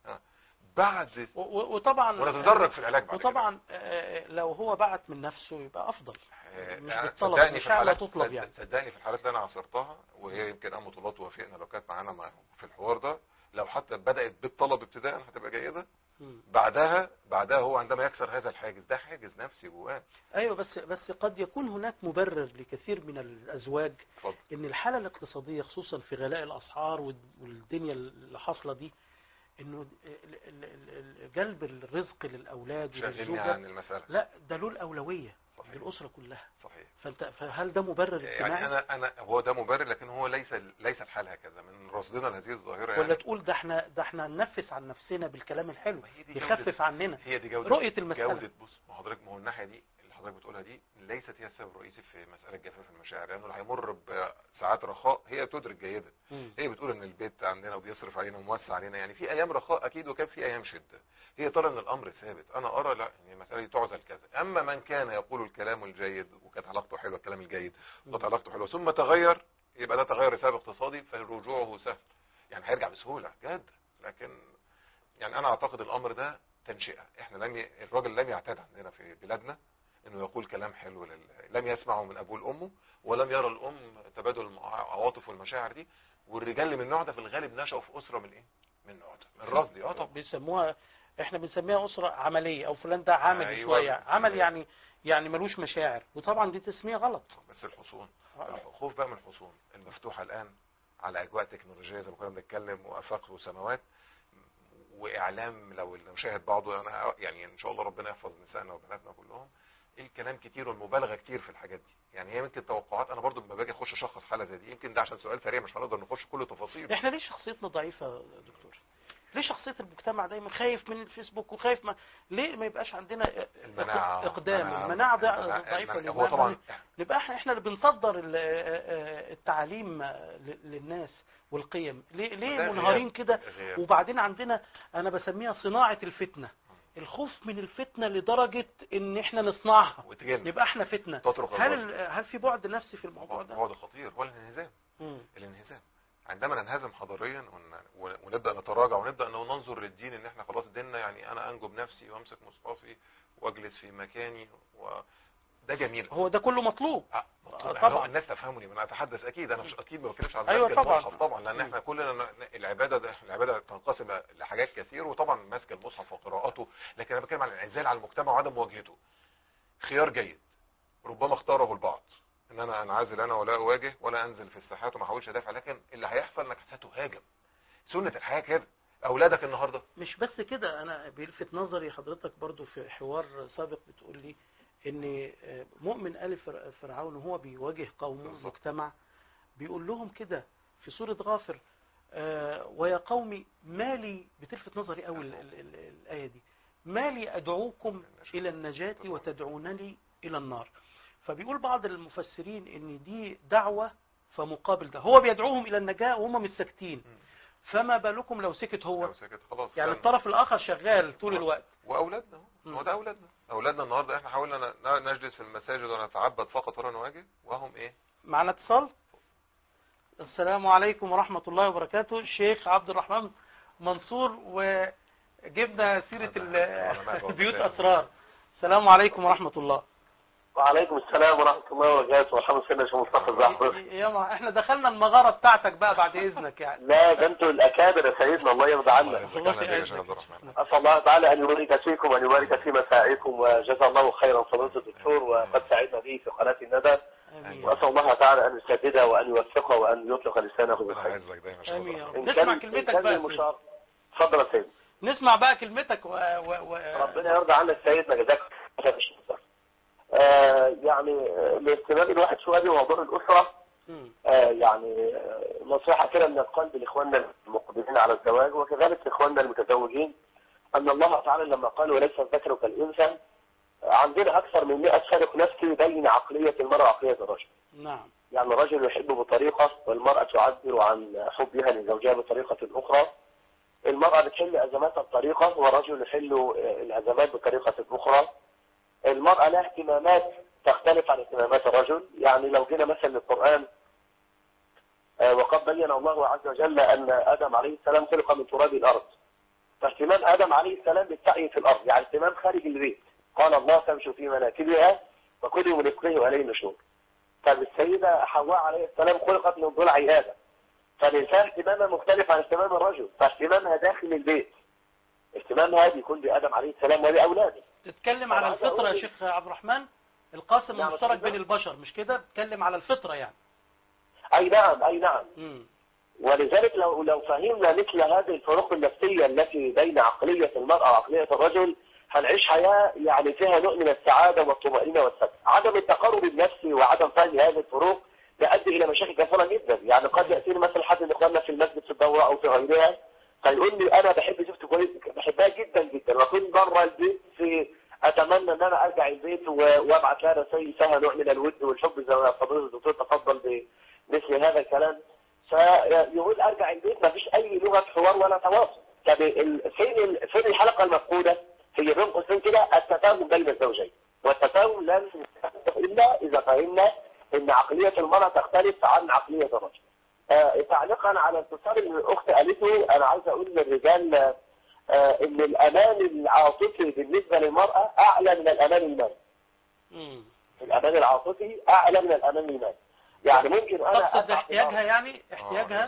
بعد
و- و- وطبعا
ونتدرج في العلاج بعد كده.
وطبعا آه، لو هو بعت من نفسه يبقى افضل
آه،
مش
أنا
بالطلب،
صدقني
مش
في
لا
الحالات
تطلب يعني.
صدقني في الحالات اللي انا عاصرتها وهي يمكن ام طلاب توافقنا لو كانت معانا مع- في الحوار ده لو حتى بدات بالطلب ابتداء هتبقى جيده
مم.
بعدها بعدها هو عندما يكسر هذا الحاجز ده حاجز نفسي جواه
ايوه بس بس قد يكون هناك مبرر لكثير من الازواج
اتفضل
ان الحاله الاقتصاديه خصوصا في غلاء الاسعار وال- والدنيا اللي حاصله دي انه ال- ال- ال- ال- جلب الرزق للاولاد
شغلني
وللزوجه
عن المساله
لا ده له الاولويه
صحيح
للاسره كلها
صحيح
فانت فهل ده مبرر
يعني
اجتماعي
انا انا هو ده مبرر لكن هو ليس ليس الحال هكذا من رصدنا لهذه الظاهره
ولا
يعني
تقول ده احنا ده احنا ننفس عن نفسنا بالكلام الحلو
ما هي دي جودة-
يخفف عننا
هي دي جوده
رؤية المسألة.
جوده بص ما حضرتك ما هو الناحيه دي اللي حضرتك بتقولها دي ليست هي السبب الرئيسي في مساله جفاف المشاعر لانه اللي هيمر بساعات رخاء هي تدرك جيدا
مم.
هي بتقول ان البيت عندنا وبيصرف علينا وموسع علينا يعني في ايام رخاء اكيد وكان في ايام شده هي ترى ان الامر ثابت انا ارى لا ان المساله دي تعزل كذا اما من كان يقول الكلام الجيد وكانت علاقته حلوه الكلام الجيد وكانت علاقته حلوه ثم تغير يبقى ده تغير بسبب اقتصادي فرجوعه سهل يعني هيرجع بسهوله جدا لكن يعني انا اعتقد الامر ده تنشئه احنا لم ي... الراجل لم يعتاد عندنا في بلادنا انه يقول كلام حلو لل... لم يسمعه من ابوه لامه ولم يرى الام تبادل العواطف والمشاعر دي والرجال اللي من النوع ده في الغالب نشأوا في اسره من ايه من النوع ده من الرفض اه طبعا
بيسموها احنا بنسميها اسره عمليه او فلان ده عملي
أيوة.
شويه عمل يعني يعني ملوش مشاعر وطبعا دي تسميه غلط
بس الحصون الخوف بقى من الحصون المفتوحه الان على اجواء تكنولوجيه زي ما كنا بنتكلم وافاق وسماوات واعلام لو اللي مشاهد بعضه انا يعني ان شاء الله ربنا يحفظ نسائنا وبناتنا كلهم الكلام كتير والمبالغه كتير في الحاجات دي يعني هي يمكن توقعات انا برضو لما باجي اخش اشخص حاله زي دي يمكن ده عشان سؤال سريع مش هنقدر نخش كل تفاصيل
احنا ليه شخصيتنا ضعيفه يا دكتور ليه شخصيه المجتمع دايما خايف من الفيسبوك وخايف ما ليه ما يبقاش عندنا
المناعه
اقدام
المناعة-
المناعه ضع-
المناعة-
ضعيفه
المناعة-
ليه؟
هو طبعا
نبقى احنا احنا اللي بنصدر ال- التعليم ل- للناس والقيم ليه ليه
ده
منهارين
غياب-
كده
غياب.
وبعدين عندنا انا بسميها صناعه الفتنه الخوف من الفتنه لدرجه ان احنا نصنعها
وتجنب
يبقى احنا فتنه
تطرق
هل
الرجل.
ال- هل في بعد نفسي في الموضوع ده
هو ده خطير هو الانهزام
مم.
الانهزام عندما ننهزم حضاريا ون- ونبدا نتراجع ونبدا انه ننظر للدين ان احنا خلاص ديننا يعني انا انجو بنفسي وامسك مصحفي واجلس في مكاني وده جميل
هو ده كله مطلوب
آه، مطلوب.
طبعا.
يعني الناس تفهمني انا اتحدث اكيد انا مش اكيد ما بتكلمش عن
أيوة
ماسك
طبعا.
المصحف طبعا لان احنا كلنا ن- العباده ده العباده تنقسم لحاجات كثير وطبعا ماسك المصحف وقراءته لكن انا بتكلم عن الانعزال على المجتمع وعدم مواجهته خيار جيد ربما اختاره البعض ان انا انعزل انا ولا اواجه ولا انزل في الساحات وما احاولش ادافع لكن اللي هيحصل انك ستهاجم سنه الحياه كده اولادك النهارده
مش بس كده انا بيلفت نظري حضرتك برضو في حوار سابق بتقول لي ان مؤمن ال فر- فرعون وهو بيواجه قومه
بالظبط.
مجتمع بيقول لهم كده في سورة غافر آه، ويا قومي ما لي بتلفت نظري قوي ال- ال- ال- الآية دي ما لي أدعوكم إلى النجاة وتدعونني إلى النار فبيقول بعض المفسرين ان دي دعوة فمقابل ده هو بيدعوهم إلى النجاة وهم مش ساكتين فما بالكم لو سكت هو
لو سكت خلاص
يعني
كان-
الطرف الآخر شغال طول الوقت
واولادنا
مم.
هو ده اولادنا اولادنا النهارده احنا حاولنا ن- نجلس في المساجد ونتعبد فقط ولا نواجه وهم ايه
معنا اتصال السلام عليكم ورحمة الله وبركاته الشيخ عبد الرحمن منصور وجبنا سيرة ال- بيوت أسرار السلام عليكم ورحمة الله
وعليكم السلام ورحمة الله وبركاته والحمد لله يا شيخ مصطفى ازي حضرتك
يا ما احنا دخلنا المغارة بتاعتك بقى بعد إذنك يعني
لا ده انتوا الاكابر يا سيدنا الله يرضى
الله
عنك
يجزاك عنا يا شيخ عبد الرحمن
اسال الله تعالى ان يبارك فيكم وان يبارك في مساعيكم وجزا الله خيرا فضيله الدكتور وقد سعدنا به في قناه الندى
آمين
واسال الله تعالى ان يسدده وان يوفقه وان يطلق لسانه
ربنا
بالخير
يعزك دايما يا شيخ عبد
آمين يا
الرحمن
رب
إن
نسمع
كان-
كلمتك
إن كان
بقى
المشار- اتفضل يا سيدي
نسمع بقى كلمتك و... و... و...
ربنا يرضى عنك سيدنا جزاك الله خير. آه يعني آه، لاهتمام الواحد شويه بموضوع الاسره
مم.
آه يعني آه، نصيحة كده من القلب لإخواننا المقبلين على الزواج وكذلك إخواننا المتزوجين أن الله تعالى لما قال وليس الذكر كالإنثى آه، عندنا أكثر من 100 فارق نفسي بين عقلية المرأة وعقلية الرجل
نعم
يعني الرجل يحب بطريقة والمرأة تعبر عن حبها لزوجها بطريقة أخرى المرأة بتحل أزماتها بطريقة والرجل يحل آه، الأزمات بطريقة أخرى المرأة لها اهتمامات تختلف عن اهتمامات الرجل يعني لو جينا مثلا للقرآن آه، وقد بين الله عز وجل أن آدم عليه السلام خلق من تراب الأرض
فاهتمام ادم عليه السلام بالسعي في الارض يعني اهتمام خارج البيت قال الله تمشوا في مناكبها وكلوا من رزقه واليه النشور طب السيده حواء عليه السلام خلقت من ضلع ادم فالانسان اهتمامها مختلف عن اهتمام الرجل فاهتمامها داخل البيت اهتمامها بيكون بادم عليه السلام ولاولاده
تتكلم على
طبعا
الفطرة يا
أقول-
شيخ عبد الرحمن القاسم
نعم،
المشترك
اتفضل.
بين البشر مش كده بتتكلم على الفطرة يعني
اي نعم اي نعم
مم.
ولذلك لو لو فهمنا مثل هذه الفروق النفسية التي بين عقلية المرأة وعقلية الرجل هنعيش حياة يعني فيها نوع من السعادة والطمأنينة والسكن. عدم التقرب النفسي وعدم فهم هذه الفروق يؤدي إلى مشاكل كثيرة جدا، يعني قد يأتيني مثلا حد من إخواننا في المسجد في الدورة أو في غيرها فيقول لي أنا بحب زوجتي كويس بحبها جدا جدا وأكون بره البيت في أتمنى إن أنا أرجع البيت و- وأبعت لها رسائل فيها نوع من الود والحب زي ما فضيلة الدكتور تفضل بمثل هذا الكلام فيقول ارجع البيت ما فيش اي لغه حوار ولا تواصل طب ال- فين ال- فين الحلقه المفقوده هي بين قوسين كده التفاهم بين الزوجين والتفاهم لن يتحقق الا اذا فهمنا ان عقليه المراه تختلف عن عقليه الرجل آه، تعليقا على اتصال اللي الاخت قالته انا عايز اقول للرجال آه، ان الامان العاطفي بالنسبه للمراه اعلى من الامان المالي
مم.
الامان العاطفي اعلى من الامان المالي يعني ممكن انا
تقصد
أسعى في
احتياجها يعني احتياجها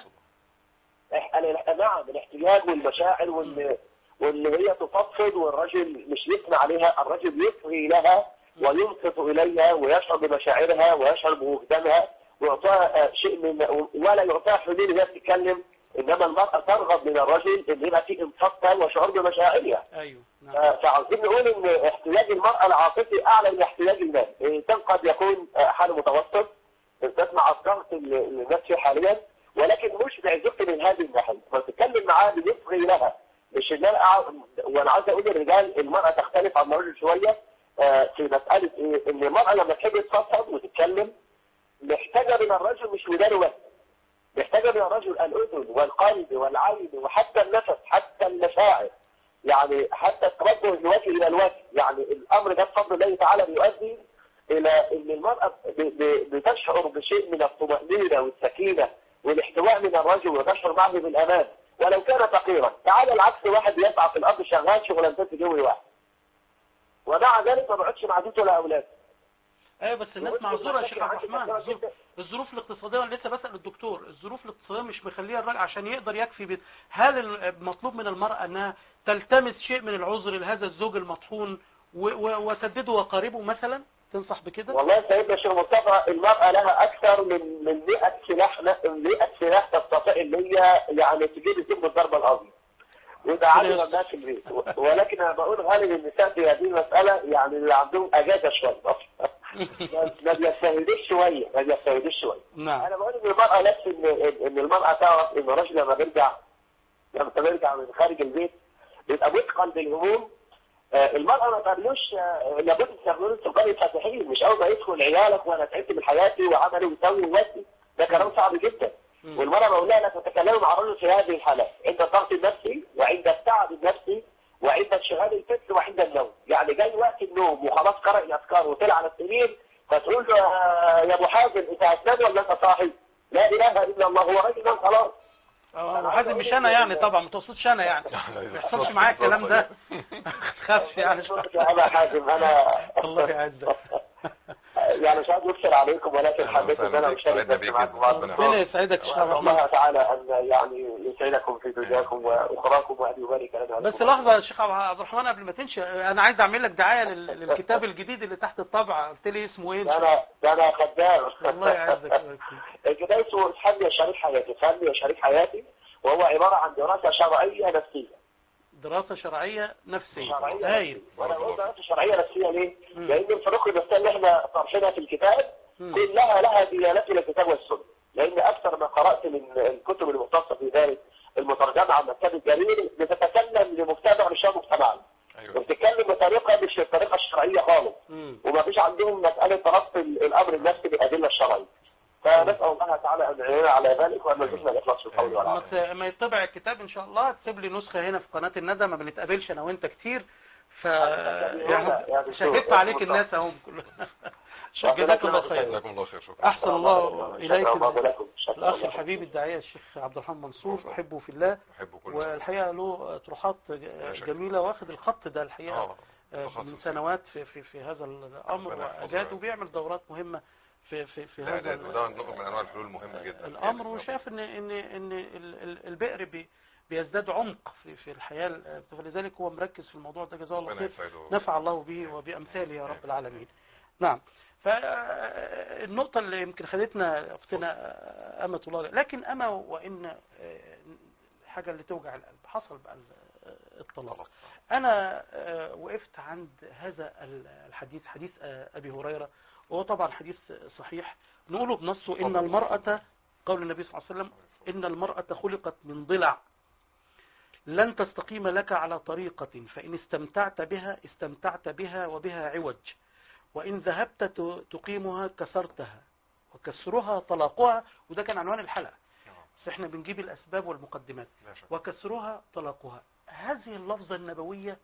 إح- أنا- نعم الاحتياج والمشاعر وان وان هي تفضفض والرجل مش يثنى عليها الرجل يصغي لها وينصت اليها ويشعر بمشاعرها ويشعر بوجدانها ويعطيها آه، شيء من ولا يعطيها حلول وهي بتتكلم انما المراه ترغب من الرجل ان يبقى في انصات تام وشعور بمشاعرها
ايوه نعم
ف- فعاوزين نقول ان احتياج المرأة العاطفي اعلى من احتياج المال الانسان قد يكون آه، حاله متوسط بالذات مع الضغط اللي اللي الناس فيه حاليا ولكن مشبع زفت من هذه الناحية فبتتكلم معاه بيصغي لها مش ان انا أقع- وانا عايز اقول للرجال المرأة تختلف عن الرجل شوية آه، في مسألة ايه ان المرأة لما تحب تفضفض وتتكلم محتاجة من الرجل مش ودانه بس محتاجة من الرجل الأذن والقلب والعين وحتى النفس حتى المشاعر يعني حتى التوجه الوجه الى الوجه يعني الامر ده بفضل الله تعالى بيؤدي الى ان المراه ب- ب- بتشعر بشيء من الطمانينه والسكينه والاحتواء من الرجل وتشعر معه بالامان ولو كان فقيرا تعال العكس واحد يسعى في الارض شغال شغلانتين في جو واحد ومع ذلك ما بيقعدش مع بيته ولا اولاده
ايوه بس الناس
وانت
معذوره يا شيخ عبد
عندك
الرحمن
أفكار
الظروف-
جدا.
الظروف الاقتصاديه وانا لسه بسال الدكتور الظروف الاقتصاديه مش مخليه الراجل عشان يقدر يكفي بيت هل المطلوب من المراه انها تلتمس شيء من العذر لهذا الزوج المطحون و- و- وسدده وقاربه مثلا تنصح بكده
والله سيدنا الشيخ مصطفى المرأة لها أكثر من من 100 سلاح 100 سلاح تستطيع إن هي يعني تجيب الزوج بالضربة القاضية. وده عادي
يستر.
الناس في البيت و- ولكن أنا بقول غالب النساء في هذه المسألة يعني اللي عندهم أجازة شوية ما- ما بيجتهدوش شوية ما بيجتهدوش شوية.
نعم
أنا بقول إن المرأة نفس إن إن المرأة تعرف إن الرجل لما بيرجع لما بيرجع من خارج البيت بيبقى مثقل بالهموم آه، المرأة ما تعملوش آه، لابد تستخدموا السلطان الفاتحين مش أول ما يدخل عيالك وأنا تعبت من حياتي وعملي وسوي وودي ده كلام صعب جدا
مم.
والمرأة بقول لها لا تتكلموا مع الرجل في هذه الحالات عند الضغط النفسي وعند التعب النفسي وعند انشغال الفكر وعند النوم يعني جاي وقت النوم وخلاص قرأ الأذكار وطلع على السرير فتقول له آه، يا أبو حازم أنت هتنام ولا أنت صاحي؟ لا إله إلا الله هو راجل نام خلاص
اه وحازم مش انا يعني طبعا ما تقصدش انا يعني ما يحصلش معايا الكلام ده ما تخافش يعني
يا أبا حازم أنا
الله يعزك
يعني مش عايز أكثر عليكم ولكن
أهلا
حبيت إن
وسهلا
أنا
بك.
أشارك
سعدنا
بس
بيك
معكم
جدا.
بعض
ربنا
ربنا يسعدك يا شيخ عبد
وأسأل
الرحمن
الله تعالى أن يعني يسعدكم في دنياكم وأخراكم وأن يبارك لنا
بس لحظة يا شيخ عبد الرحمن قبل ما تمشي انا عايز اعمل لك دعاية لل- للكتاب الجديد اللي تحت الطبع قلت لي اسمه ايه
ده أنا ده أنا خدام
الله يعزك ويبارك فيك.
الكتاب اسمه فهمي شريك حياتي فهمي شريك حياتي وهو عبارة عن دراسة شرعية نفسية
دراسة شرعية نفسية
شرعية
هايل
وأنا أقول دراسة شرعية نفسية ليه؟
مم.
لأن الفروق النفسية اللي احنا طرحنا في الكتاب
مم.
كلها لها دلالات إلى الكتاب والسنة لأن أكثر ما قرأت من الكتب المختصة في ذلك المترجمة عن مكتب الجرير بتتكلم لمجتمع مش مجتمعا
ايوه
وبتتكلم بطريقة مش الطريقة الشرعية خالص
مم.
وما فيش عندهم مسألة ربط ال- الأمر النفسي بالأدلة الشرعية فنسأل الله تعالى أن يعيننا على ذلك وأن يرزقنا الإخلاص في القول
لما
والعمل
ت- لما يطبع الكتاب ان شاء الله تسيب لي نسخة هنا في قناة الندى ما بنتقابلش انا وانت كتير ف
يا
يعني
دكتور.
شهدت عليك الناس اهم كلهم جزاك الله خير
جزاكم الله خير شكرا
أحسن الله إليك
شكرا الله لكم شكرا
الأخ
الله.
الحبيب الداعية الشيخ عبد الرحمن منصور أحبه في الله
بحبه كل
والحقيقة له طروحات جميلة واخد الخط ده الحقيقة
اه
آه،
تخصص.
من سنوات في في في هذا الأمر
ربنا يحفظه.
وأجاد وبيعمل دورات مهمة في في في هذا
الاعداد
ال-
وده نوع من انواع الحلول المهمه جدا
الامر وشاف ان ان ان ال- ال- البئر بي بيزداد عمق في في الحياه ال- فلذلك هو مركز في الموضوع ده جزاه الله
ربنا
خير
يسعده
نفع الله به وبامثاله يا رب العالمين نعم فالنقطة اللي يمكن خدتنا اختنا أمة الله لكن أما وإن آه، الحاجة اللي توجع القلب حصل بقى ال- الطلاق
خلاص.
أنا آه، وقفت عند هذا الحديث حديث آه، أبي هريرة وهو طبعا حديث صحيح نقوله بنصه إن المرأة قول النبي صلى الله عليه وسلم إن المرأة خلقت من ضلع لن تستقيم لك على طريقة فإن استمتعت بها استمتعت بها وبها عوج وإن ذهبت ت- تقيمها كسرتها وكسرها طلاقها وده كان عنوان الحلقة بس احنا بنجيب الأسباب والمقدمات
لا شك.
وكسرها طلاقها هذه اللفظة النبوية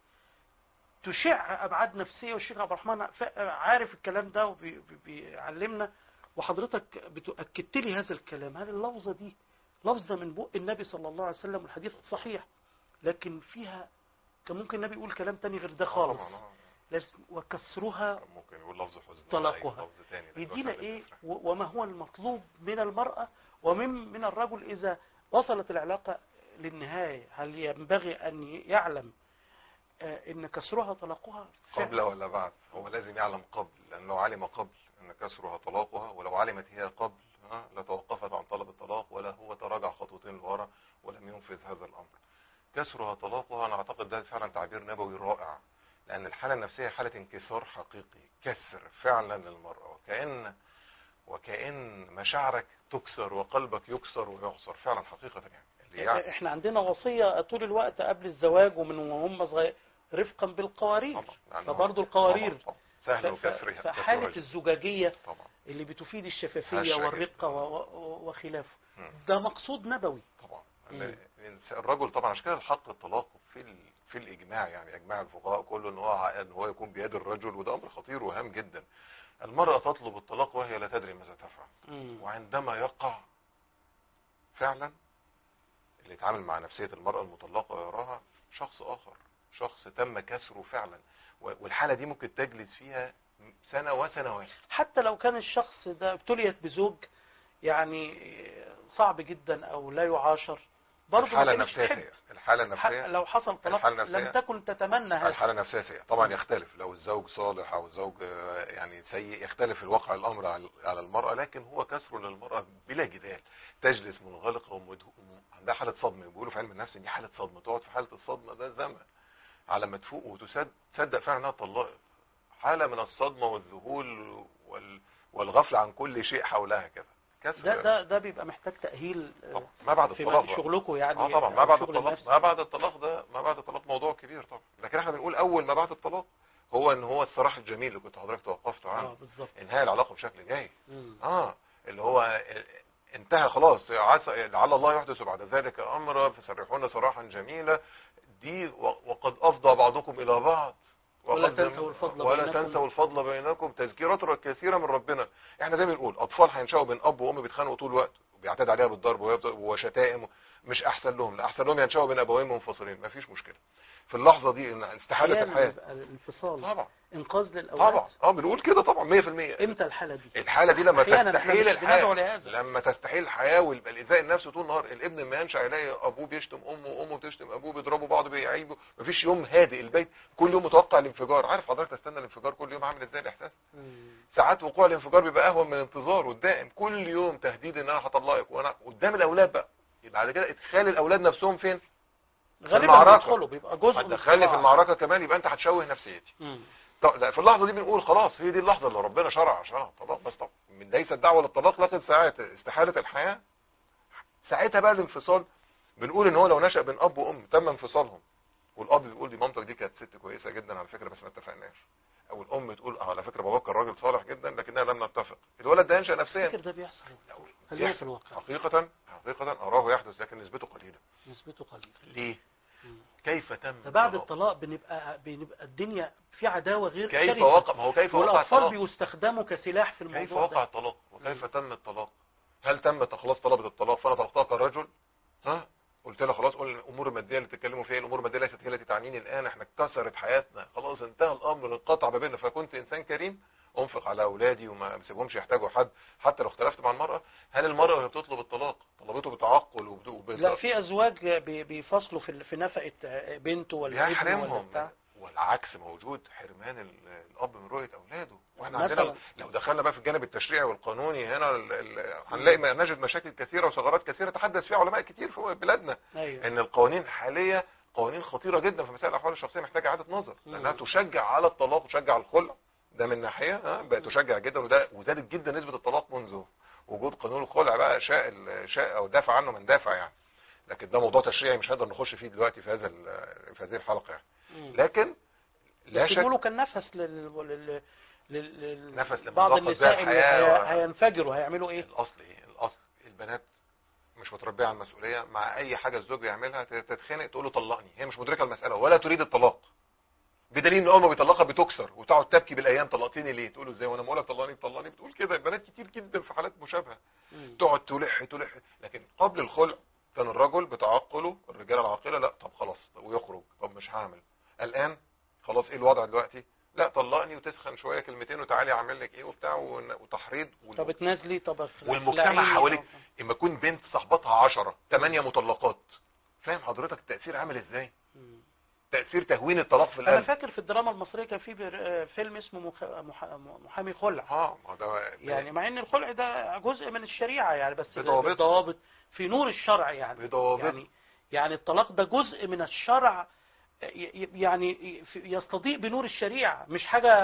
تشع أبعاد نفسية والشيخ عبد الرحمن ف- عارف الكلام ده وبيعلمنا وحضرتك بتأكدت لي هذا الكلام هذه اللفظة دي لفظة من بق النبي صلى الله عليه وسلم والحديث صحيح لكن فيها كان ممكن النبي يقول كلام تاني غير ده خالص
طبعا آه.
لازم- وكسرها
كان ممكن يقول لفظ حزن
طلاقها.
أي لفظ تاني ده
يدينا
يوصل
ايه
للتفريح.
و- وما هو المطلوب من المرأة ومن من الرجل إذا وصلت العلاقة للنهاية هل ينبغي أن يعلم آه، إن كسرها طلاقها فعلا؟
قبل ولا بعد هو لازم يعلم قبل لأن لو علم قبل أن كسرها طلاقها ولو علمت هي قبل ها، لتوقفت عن طلب الطلاق ولا هو تراجع خطوتين لورا ولم ينفذ هذا الأمر كسرها طلاقها أنا أعتقد ده فعلا تعبير نبوي رائع لأن الحالة النفسية حالة انكسار حقيقي كسر فعلا للمرأة وكأن وكأن مشاعرك تكسر وقلبك يكسر ويعصر فعلا حقيقة يعني اللي يعني
احنا عندنا وصية طول الوقت قبل الزواج ومن وهم صغير رفقا بالقوارير
طبعا لأنه-
فبرضه القوارير
طبعا، طبعا. سهل
ف-
وكسرها
فحالة
كسرها.
الزجاجية
طبعا
اللي بتفيد الشفافية
هشة
والرقة
جدا.
و- و- وخلافه
مم.
ده مقصود نبوي
طبعا
مم.
الإنس- الرجل طبعا عشان كده الحق الطلاق في ال... في الاجماع يعني اجماع الفقهاء كله ان هو ع- ان هو يكون بيد الرجل وده امر خطير وهام جدا المرأة تطلب الطلاق وهي لا تدري ماذا تفعل
مم.
وعندما يقع فعلا اللي يتعامل مع نفسية المرأة المطلقة ويراها شخص آخر شخص تم كسره فعلا و- والحالة دي ممكن تجلس فيها سنة وسنوات
حتى لو كان الشخص ده ابتليت بزوج يعني صعب جدا او لا يعاشر برضه
الحالة
ما كانش
النفسية
تحب.
سيئة الحالة
ح-
النفسية
لو حصل طلاق
الحالة النفسية-
لم تكن تتمنى هذا
الحالة النفسية سيئة طبعا يختلف لو الزوج صالح او الزوج آه، يعني سيء يختلف الواقع الامر على على المرأة لكن هو كسر للمرأة بلا جدال تجلس منغلقة ومدهو- عندها حالة صدمة بيقولوا في علم النفس ان دي حالة صدمة تقعد في حالة الصدمة ده زمن على ما تفوق وتصدق فعلا انها طلقت حالة من الصدمة والذهول وال والغفلة عن كل شيء حولها كده كسر
ده ده ده بيبقى محتاج تأهيل آه،
طبعا. ما بعد
في
الطلاق بقى.
شغلكم يعني
اه طبعا ما
أو
بعد
شغل
الطلاق
الناس.
ما بعد الطلاق ده ما بعد الطلاق موضوع كبير طبعا لكن احنا بنقول اول ما بعد الطلاق هو ان هو الصراح الجميل اللي كنت حضرتك توقفت
اه
عنه
بالظبط
انهاء العلاقه بشكل جيد
مم.
اه اللي هو انتهى خلاص عسى لعل الله يحدث بعد ذلك امرا فسرحونا سراحا جميلا دي و- وقد افضى بعضكم الى بعض
ولا
وقد-
تنسوا الفضل
ولا
بينكم.
تنسوا الفضل بينكم تذكيرات كثيره من ربنا احنا زي ما بنقول اطفال هينشأوا بين اب وام بيتخانقوا طول الوقت وبيعتاد عليها بالضرب وهي- وشتائم مش احسن لهم لا احسن لهم ينشأوا بين ابوين منفصلين مفيش مشكله في اللحظه دي ان استحاله
أحياناً
الحياه
بيبقى الانفصال
طبعا
انقاذ للاولاد
طبعا اه بنقول كده طبعا 100%
امتى الحالة دي
الحالة دي لما
أحياناً إحنا
تستحيل
مش بندعو
الحياة
لهذا.
لما تستحيل الحياة ويبقى الإيذاء النفسي طول النهار الابن ما ينشأ يلاقي أبوه بيشتم أمه وأمه بتشتم أبوه بيضربوا بعض بيعيبوا مفيش يوم هادئ البيت كل يوم متوقع الانفجار عارف حضرتك تستنى الانفجار كل يوم عامل ازاي الإحساس
مم.
ساعات وقوع الانفجار بيبقى أهون من انتظاره الدائم كل يوم تهديد إن أنا هطلقك وأنا قدام الأولاد بقى يبقى على كده ادخال الأولاد نفسهم فين؟
غالبا
المعركة.
بيدخلوا بيبقى جزء من
هتدخلني في
الصراع.
المعركة كمان يبقى أنت هتشوه نفسيتي
مم.
طب لا في اللحظه دي بنقول خلاص هي دي اللحظه اللي ربنا شرع عشانها الطلاق بس طب من ليس الدعوه للطلاق لكن ساعات استحاله الحياه ساعتها بقى الانفصال بنقول ان هو لو نشا بين اب وام تم انفصالهم والاب بيقول دي مامتك دي كانت ست كويسه جدا على فكره بس ما اتفقناش او الام تقول اه على فكره باباك كان راجل صالح جدا لكننا لم نتفق الولد ده ينشا نفسيا
فكر ده بيحصل خلينا في الواقع
حقيقه حقيقه اراه يحدث لكن نسبته قليله
نسبته قليلة
ليه كيف تم
ده بعد
الطلاق؟
الطلاق بنبقى بنبقى الدنيا في عداوه غير
كيف
شرسة.
وقع ما هو كيف وقع
والاطفال
الطلاق
بيستخدموا كسلاح في الموضوع
كيف وقع
ده
الطلاق وكيف
مم.
تم الطلاق هل تم خلاص طلبت الطلاق فانا طلقتها كرجل ها قلت لها خلاص قول الامور الماديه اللي بتتكلموا فيها الامور الماديه ليست هي التي تعنيني الان احنا اتكسرت حياتنا خلاص انتهى الامر انقطع ما بيننا فكنت انسان كريم انفق على اولادي وما بسيبهمش يحتاجوا حد حتى لو اختلفت مع المراه هل المراه وهي بتطلب الطلاق طلبته بتعقل وبد- وب-
لا في ازواج بي- بيفصلوا في في نفقه بنته ولا ابنه ولا
بيحرمهم
بتاع
والعكس موجود حرمان ال- الاب من رؤيه اولاده واحنا
مثلاً.
عندنا لو دخلنا بقى في الجانب التشريعي والقانوني هنا ال- ال- هنلاقي ما- نجد مشاكل كثيره وثغرات كثيره تحدث فيها علماء كتير في بلادنا
ايوه
ان القوانين الحاليه قوانين خطيره جدا في مسائل الاحوال الشخصيه محتاجه اعاده نظر
مم.
لانها تشجع على الطلاق وتشجع الخلع ده من ناحيه ها بقت تشجع جدا وده وزادت جدا نسبه الطلاق منذ وجود قانون الخلع بقى شاء ال- شاء او دافع عنه من دافع يعني لكن ده موضوع تشريعي مش هنقدر نخش فيه دلوقتي في هذا ال- في هذه الحلقه يعني
مم.
لكن لا
بس
شك
بيقولوا كان نفس لل لل لل- لل-
نفس لما
بعض
ضاقت
النساء
بها
اللي
الحياة و-
هي- هينفجروا هيعملوا ايه
الاصل ايه الاصل البنات مش متربيه على المسؤوليه مع اي حاجه الزوج بيعملها تتخانق تقول له طلقني هي مش مدركه المساله ولا تريد الطلاق بدليل ان اول ما بيطلقها بتكسر وتقعد تبكي بالايام طلقتني ليه تقول له ازاي وانا بقول لك طلقني طلقني بتقول كده البنات كتير جدا في حالات مشابهه
مم.
تقعد تلح تلح لكن قبل الخلع كان الرجل بتعقله الرجاله العاقله لا طب خلاص طب ويخرج طب مش هعمل الان خلاص ايه الوضع دلوقتي لا طلقني وتسخن شويه كلمتين وتعالي اعمل لك ايه وبتاع ون- وتحريض وال-
طب اتنازلي طب أخ-
والمجتمع
اخلعيني.
حواليك اما تكون بنت صاحبتها عشرة ثمانية مطلقات فاهم حضرتك التأثير عامل ازاي
مم.
تأثير تهوين الطلاق في
انا
القلب
فاكر في الدراما المصريه كان في بر- آه، فيلم اسمه مخ... مح... محامي خلع
اه ما ده
يعني مع ان الخلع ده جزء من الشريعه يعني بس
بضوابط.
بضوابط في نور الشرع يعني
بضوابط.
يعني يعني الطلاق ده جزء من الشرع ي- ي- يعني يستضيء بنور الشريعه مش حاجه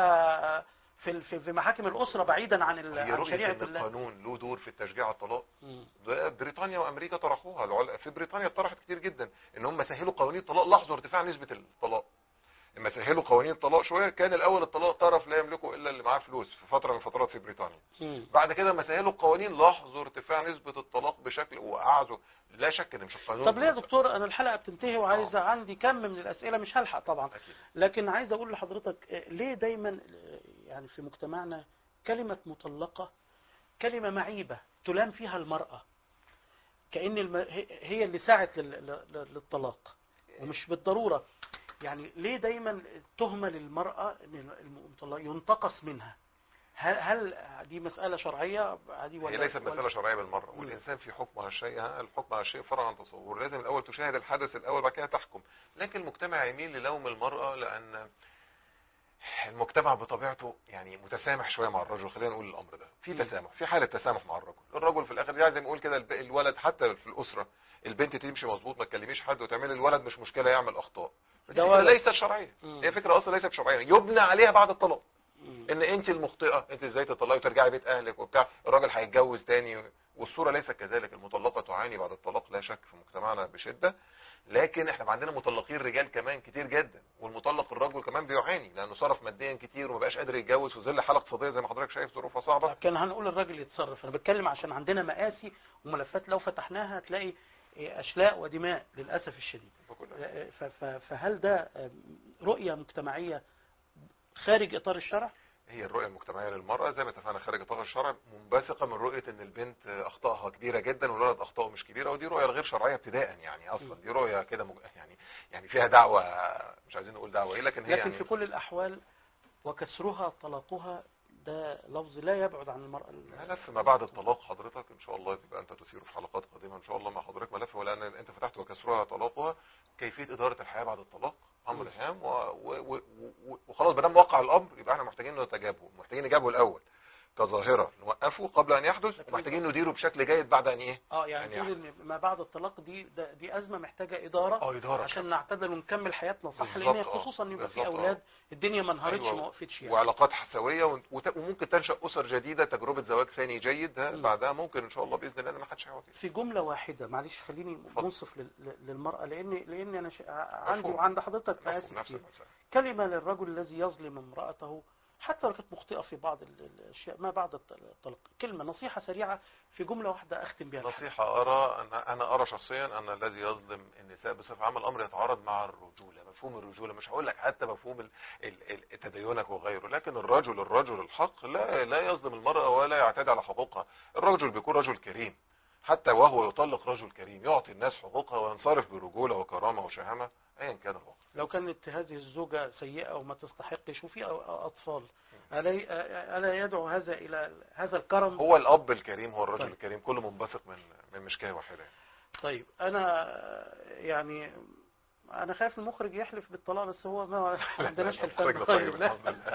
في ال- في في محاكم الاسره بعيدا عن ال-
هي
عن
رؤية
شريعه
ان
الله
القانون له دور في التشجيع على الطلاق
مم.
ده بريطانيا وامريكا طرحوها العل- في بريطانيا اتطرحت كتير جدا ان هم سهلوا قوانين الطلاق لاحظوا ارتفاع نسبة الطلاق لما سهلوا قوانين الطلاق شوية كان الاول الطلاق طرف لا يملكه الا اللي معاه فلوس في فترة من الفترات في بريطانيا
مم.
بعد كده لما سهلوا القوانين لاحظوا ارتفاع نسبة الطلاق بشكل واعزوا لا شك ان مش القانون
طب ليه يا دكتور انا الحلقه بتنتهي وعايز عندي كم من الاسئله مش هلحق طبعا
أكيد.
لكن عايز اقول لحضرتك آه، ليه دايما آه، يعني في مجتمعنا كلمة مطلقة كلمة معيبة تلام فيها المرأة كأن الم... هي- هي اللي ساعت لل... لل- للطلاق ومش بالضرورة يعني ليه دايما تهمة للمرأة ان المطلق ينتقص منها هل, هل دي مسألة شرعية دي ولا
هي ليست
ولا-
مسألة شرعية بالمرة
مم.
والإنسان في حكم على الشيء ها الحكم على الشيء فرع عن تصور لازم الأول تشاهد الحدث الأول بعد كده تحكم لكن المجتمع يميل للوم المرأة لأن المجتمع بطبيعته يعني متسامح شوية مع الرجل خلينا نقول الأمر ده في
مم.
تسامح في حالة تسامح مع الرجل الرجل في الآخر يعني زي ما نقول كده الب- الولد حتى في الأسرة البنت تمشي مظبوط ما تكلميش حد وتعمل الولد مش مشكلة يعمل أخطاء
ده
دي فكرة
ولد.
ليست شرعية
مم.
هي فكرة أصلا ليست شرعية يبنى عليها بعد الطلاق
مم.
ان انت المخطئه انت ازاي تطلقي وترجعي بيت اهلك وبتاع الراجل هيتجوز تاني والصوره ليست كذلك المطلقه تعاني بعد الطلاق لا شك في مجتمعنا بشده لكن احنا عندنا مطلقين رجال كمان كتير جدا والمطلق الرجل كمان بيعاني لانه صرف ماديا كتير وما بقاش قادر يتجوز في ظل حاله اقتصاديه زي ما حضرتك شايف ظروفها صعبه
كان هنقول الراجل يتصرف انا بتكلم عشان عندنا مقاسي وملفات لو فتحناها هتلاقي إيه، اشلاء ودماء للاسف الشديد
فكل-
ف- ف- فهل ده رؤية مجتمعية خارج إطار الشرع؟
هي الرؤيه المجتمعيه للمراه زي ما اتفقنا خارج اطار الشرع منبثقه من رؤيه ان البنت اخطائها كبيره جدا والولد اخطائه مش كبيره ودي رؤيه غير شرعيه ابتداء يعني اصلا دي رؤيه كده مج... يعني يعني فيها دعوه مش عايزين نقول دعوه ايه لكن هي
لكن
يعني
في كل الأحوال وكسرها طلاقها ده لفظ لا يبعد عن المرأة
ملف ما بعد الطلاق حضرتك ان شاء الله تبقى انت تثيره في حلقات قادمه ان شاء الله مع حضرتك ملف ولان انت فتحت وكسرها طلاقها كيفيه اداره الحياه بعد الطلاق امر
مم.
هام و... و... و... و... وخلاص ما دام وقع الامر يبقى احنا محتاجين نتجابه محتاجين نجابه الاول كظاهره نوقفه قبل ان يحدث
لكن-
ومحتاجين نديره بشكل جيد بعد ان ايه
اه يعني
يعني
تقول ان ما بعد الطلاق دي ده دي أزمة محتاجة إدارة
اه اداره
عشان نعتدل ونكمل حياتنا صح
بالظبط،
لأن
اه.
خصوصا يبقى في
بالظبط، اه.
أولاد الدنيا ما انهارتش
أيوة.
ما وقفتش يعني
وعلاقات حسويه وت- وت- وممكن تنشا اسر جديده تجربه زواج ثاني جيد ها،
مم.
بعدها ممكن ان شاء الله باذن الله إن ما حدش هيقعد
في جملة واحدة معلش خليني
اتفضل.
منصف لل- للمرأة لأن لأن أنا ش... عندي
مفهوم.
وعند حضرتك
مفهوم
مقاس
نفس
كتير
المسألة
كلمة للرجل الذي يظلم امرأته حتى لو كانت مخطئة في بعض ال- الأشياء ما بعد الط- الطلاق كلمة نصيحة سريعة في جملة واحدة أختم بها الحلقة.
نصيحة أرى أن أنا أرى شخصيا أن الذي يظلم النساء بصفة عامة الأمر يتعارض مع الرجولة مفهوم الرجولة مش هقول لك حتى مفهوم ال- ال- ال- تدينك وغيره لكن الرجل الرجل الحق لا لا يظلم المرأة ولا يعتدي على حقوقها الرجل بيكون رجل كريم حتى وهو يطلق رجل كريم يعطي الناس حقوقها وينصرف برجولة وكرامة وشهامة أيا كان الوقت
لو كانت هذه الزوجة سيئة وما تستحقش وفي أ- أطفال ألا ألا يدعو هذا إلى هذا الكرم
هو الأب الكريم هو الرجل
طيب.
الكريم كله منبثق من من مشكاة واحدة
طيب أنا يعني أنا خايف المخرج يحلف بالطلاق بس هو ما ما عندناش حلفان
خرجنا
طيب
طيب
لا.
الحمد لله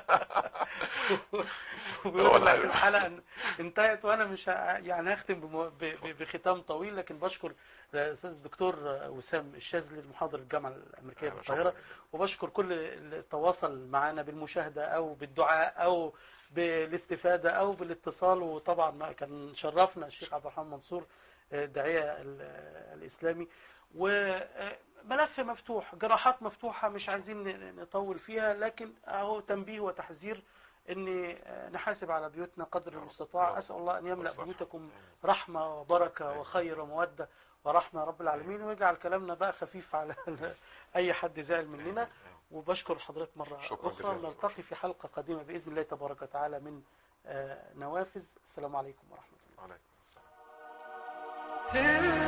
وبيقول لك الحلقة انتهت وانا مش ه- يعني هختم بمو- ب- ب- بختام طويل لكن بشكر الاستاذ الدكتور وسام الشاذلي المحاضر الجامعة الامريكية
أهلا،
بالقاهرة
شكراً.
وبشكر كل اللي تواصل معنا بالمشاهدة او بالدعاء او بالاستفادة او بالاتصال وطبعا ما كان شرفنا الشيخ عبد الرحمن منصور آه، الداعية ال- الاسلامي وملف مفتوح جراحات مفتوحة مش عايزين ن- نطول فيها لكن اهو تنبيه وتحذير ان نحاسب على بيوتنا قدر المستطاع اسال الله ان يملا بيوتكم رحمه وبركه وخير وموده ورحمه يا رب العالمين ويجعل كلامنا بقى خفيف على اي حد زعل مننا وبشكر حضرتك مره
شكراً
اخرى
جزيلاً.
نلتقي في حلقه قادمه باذن الله تبارك وتعالى من آه، نوافذ السلام عليكم ورحمه الله
عليكم السلام
Hey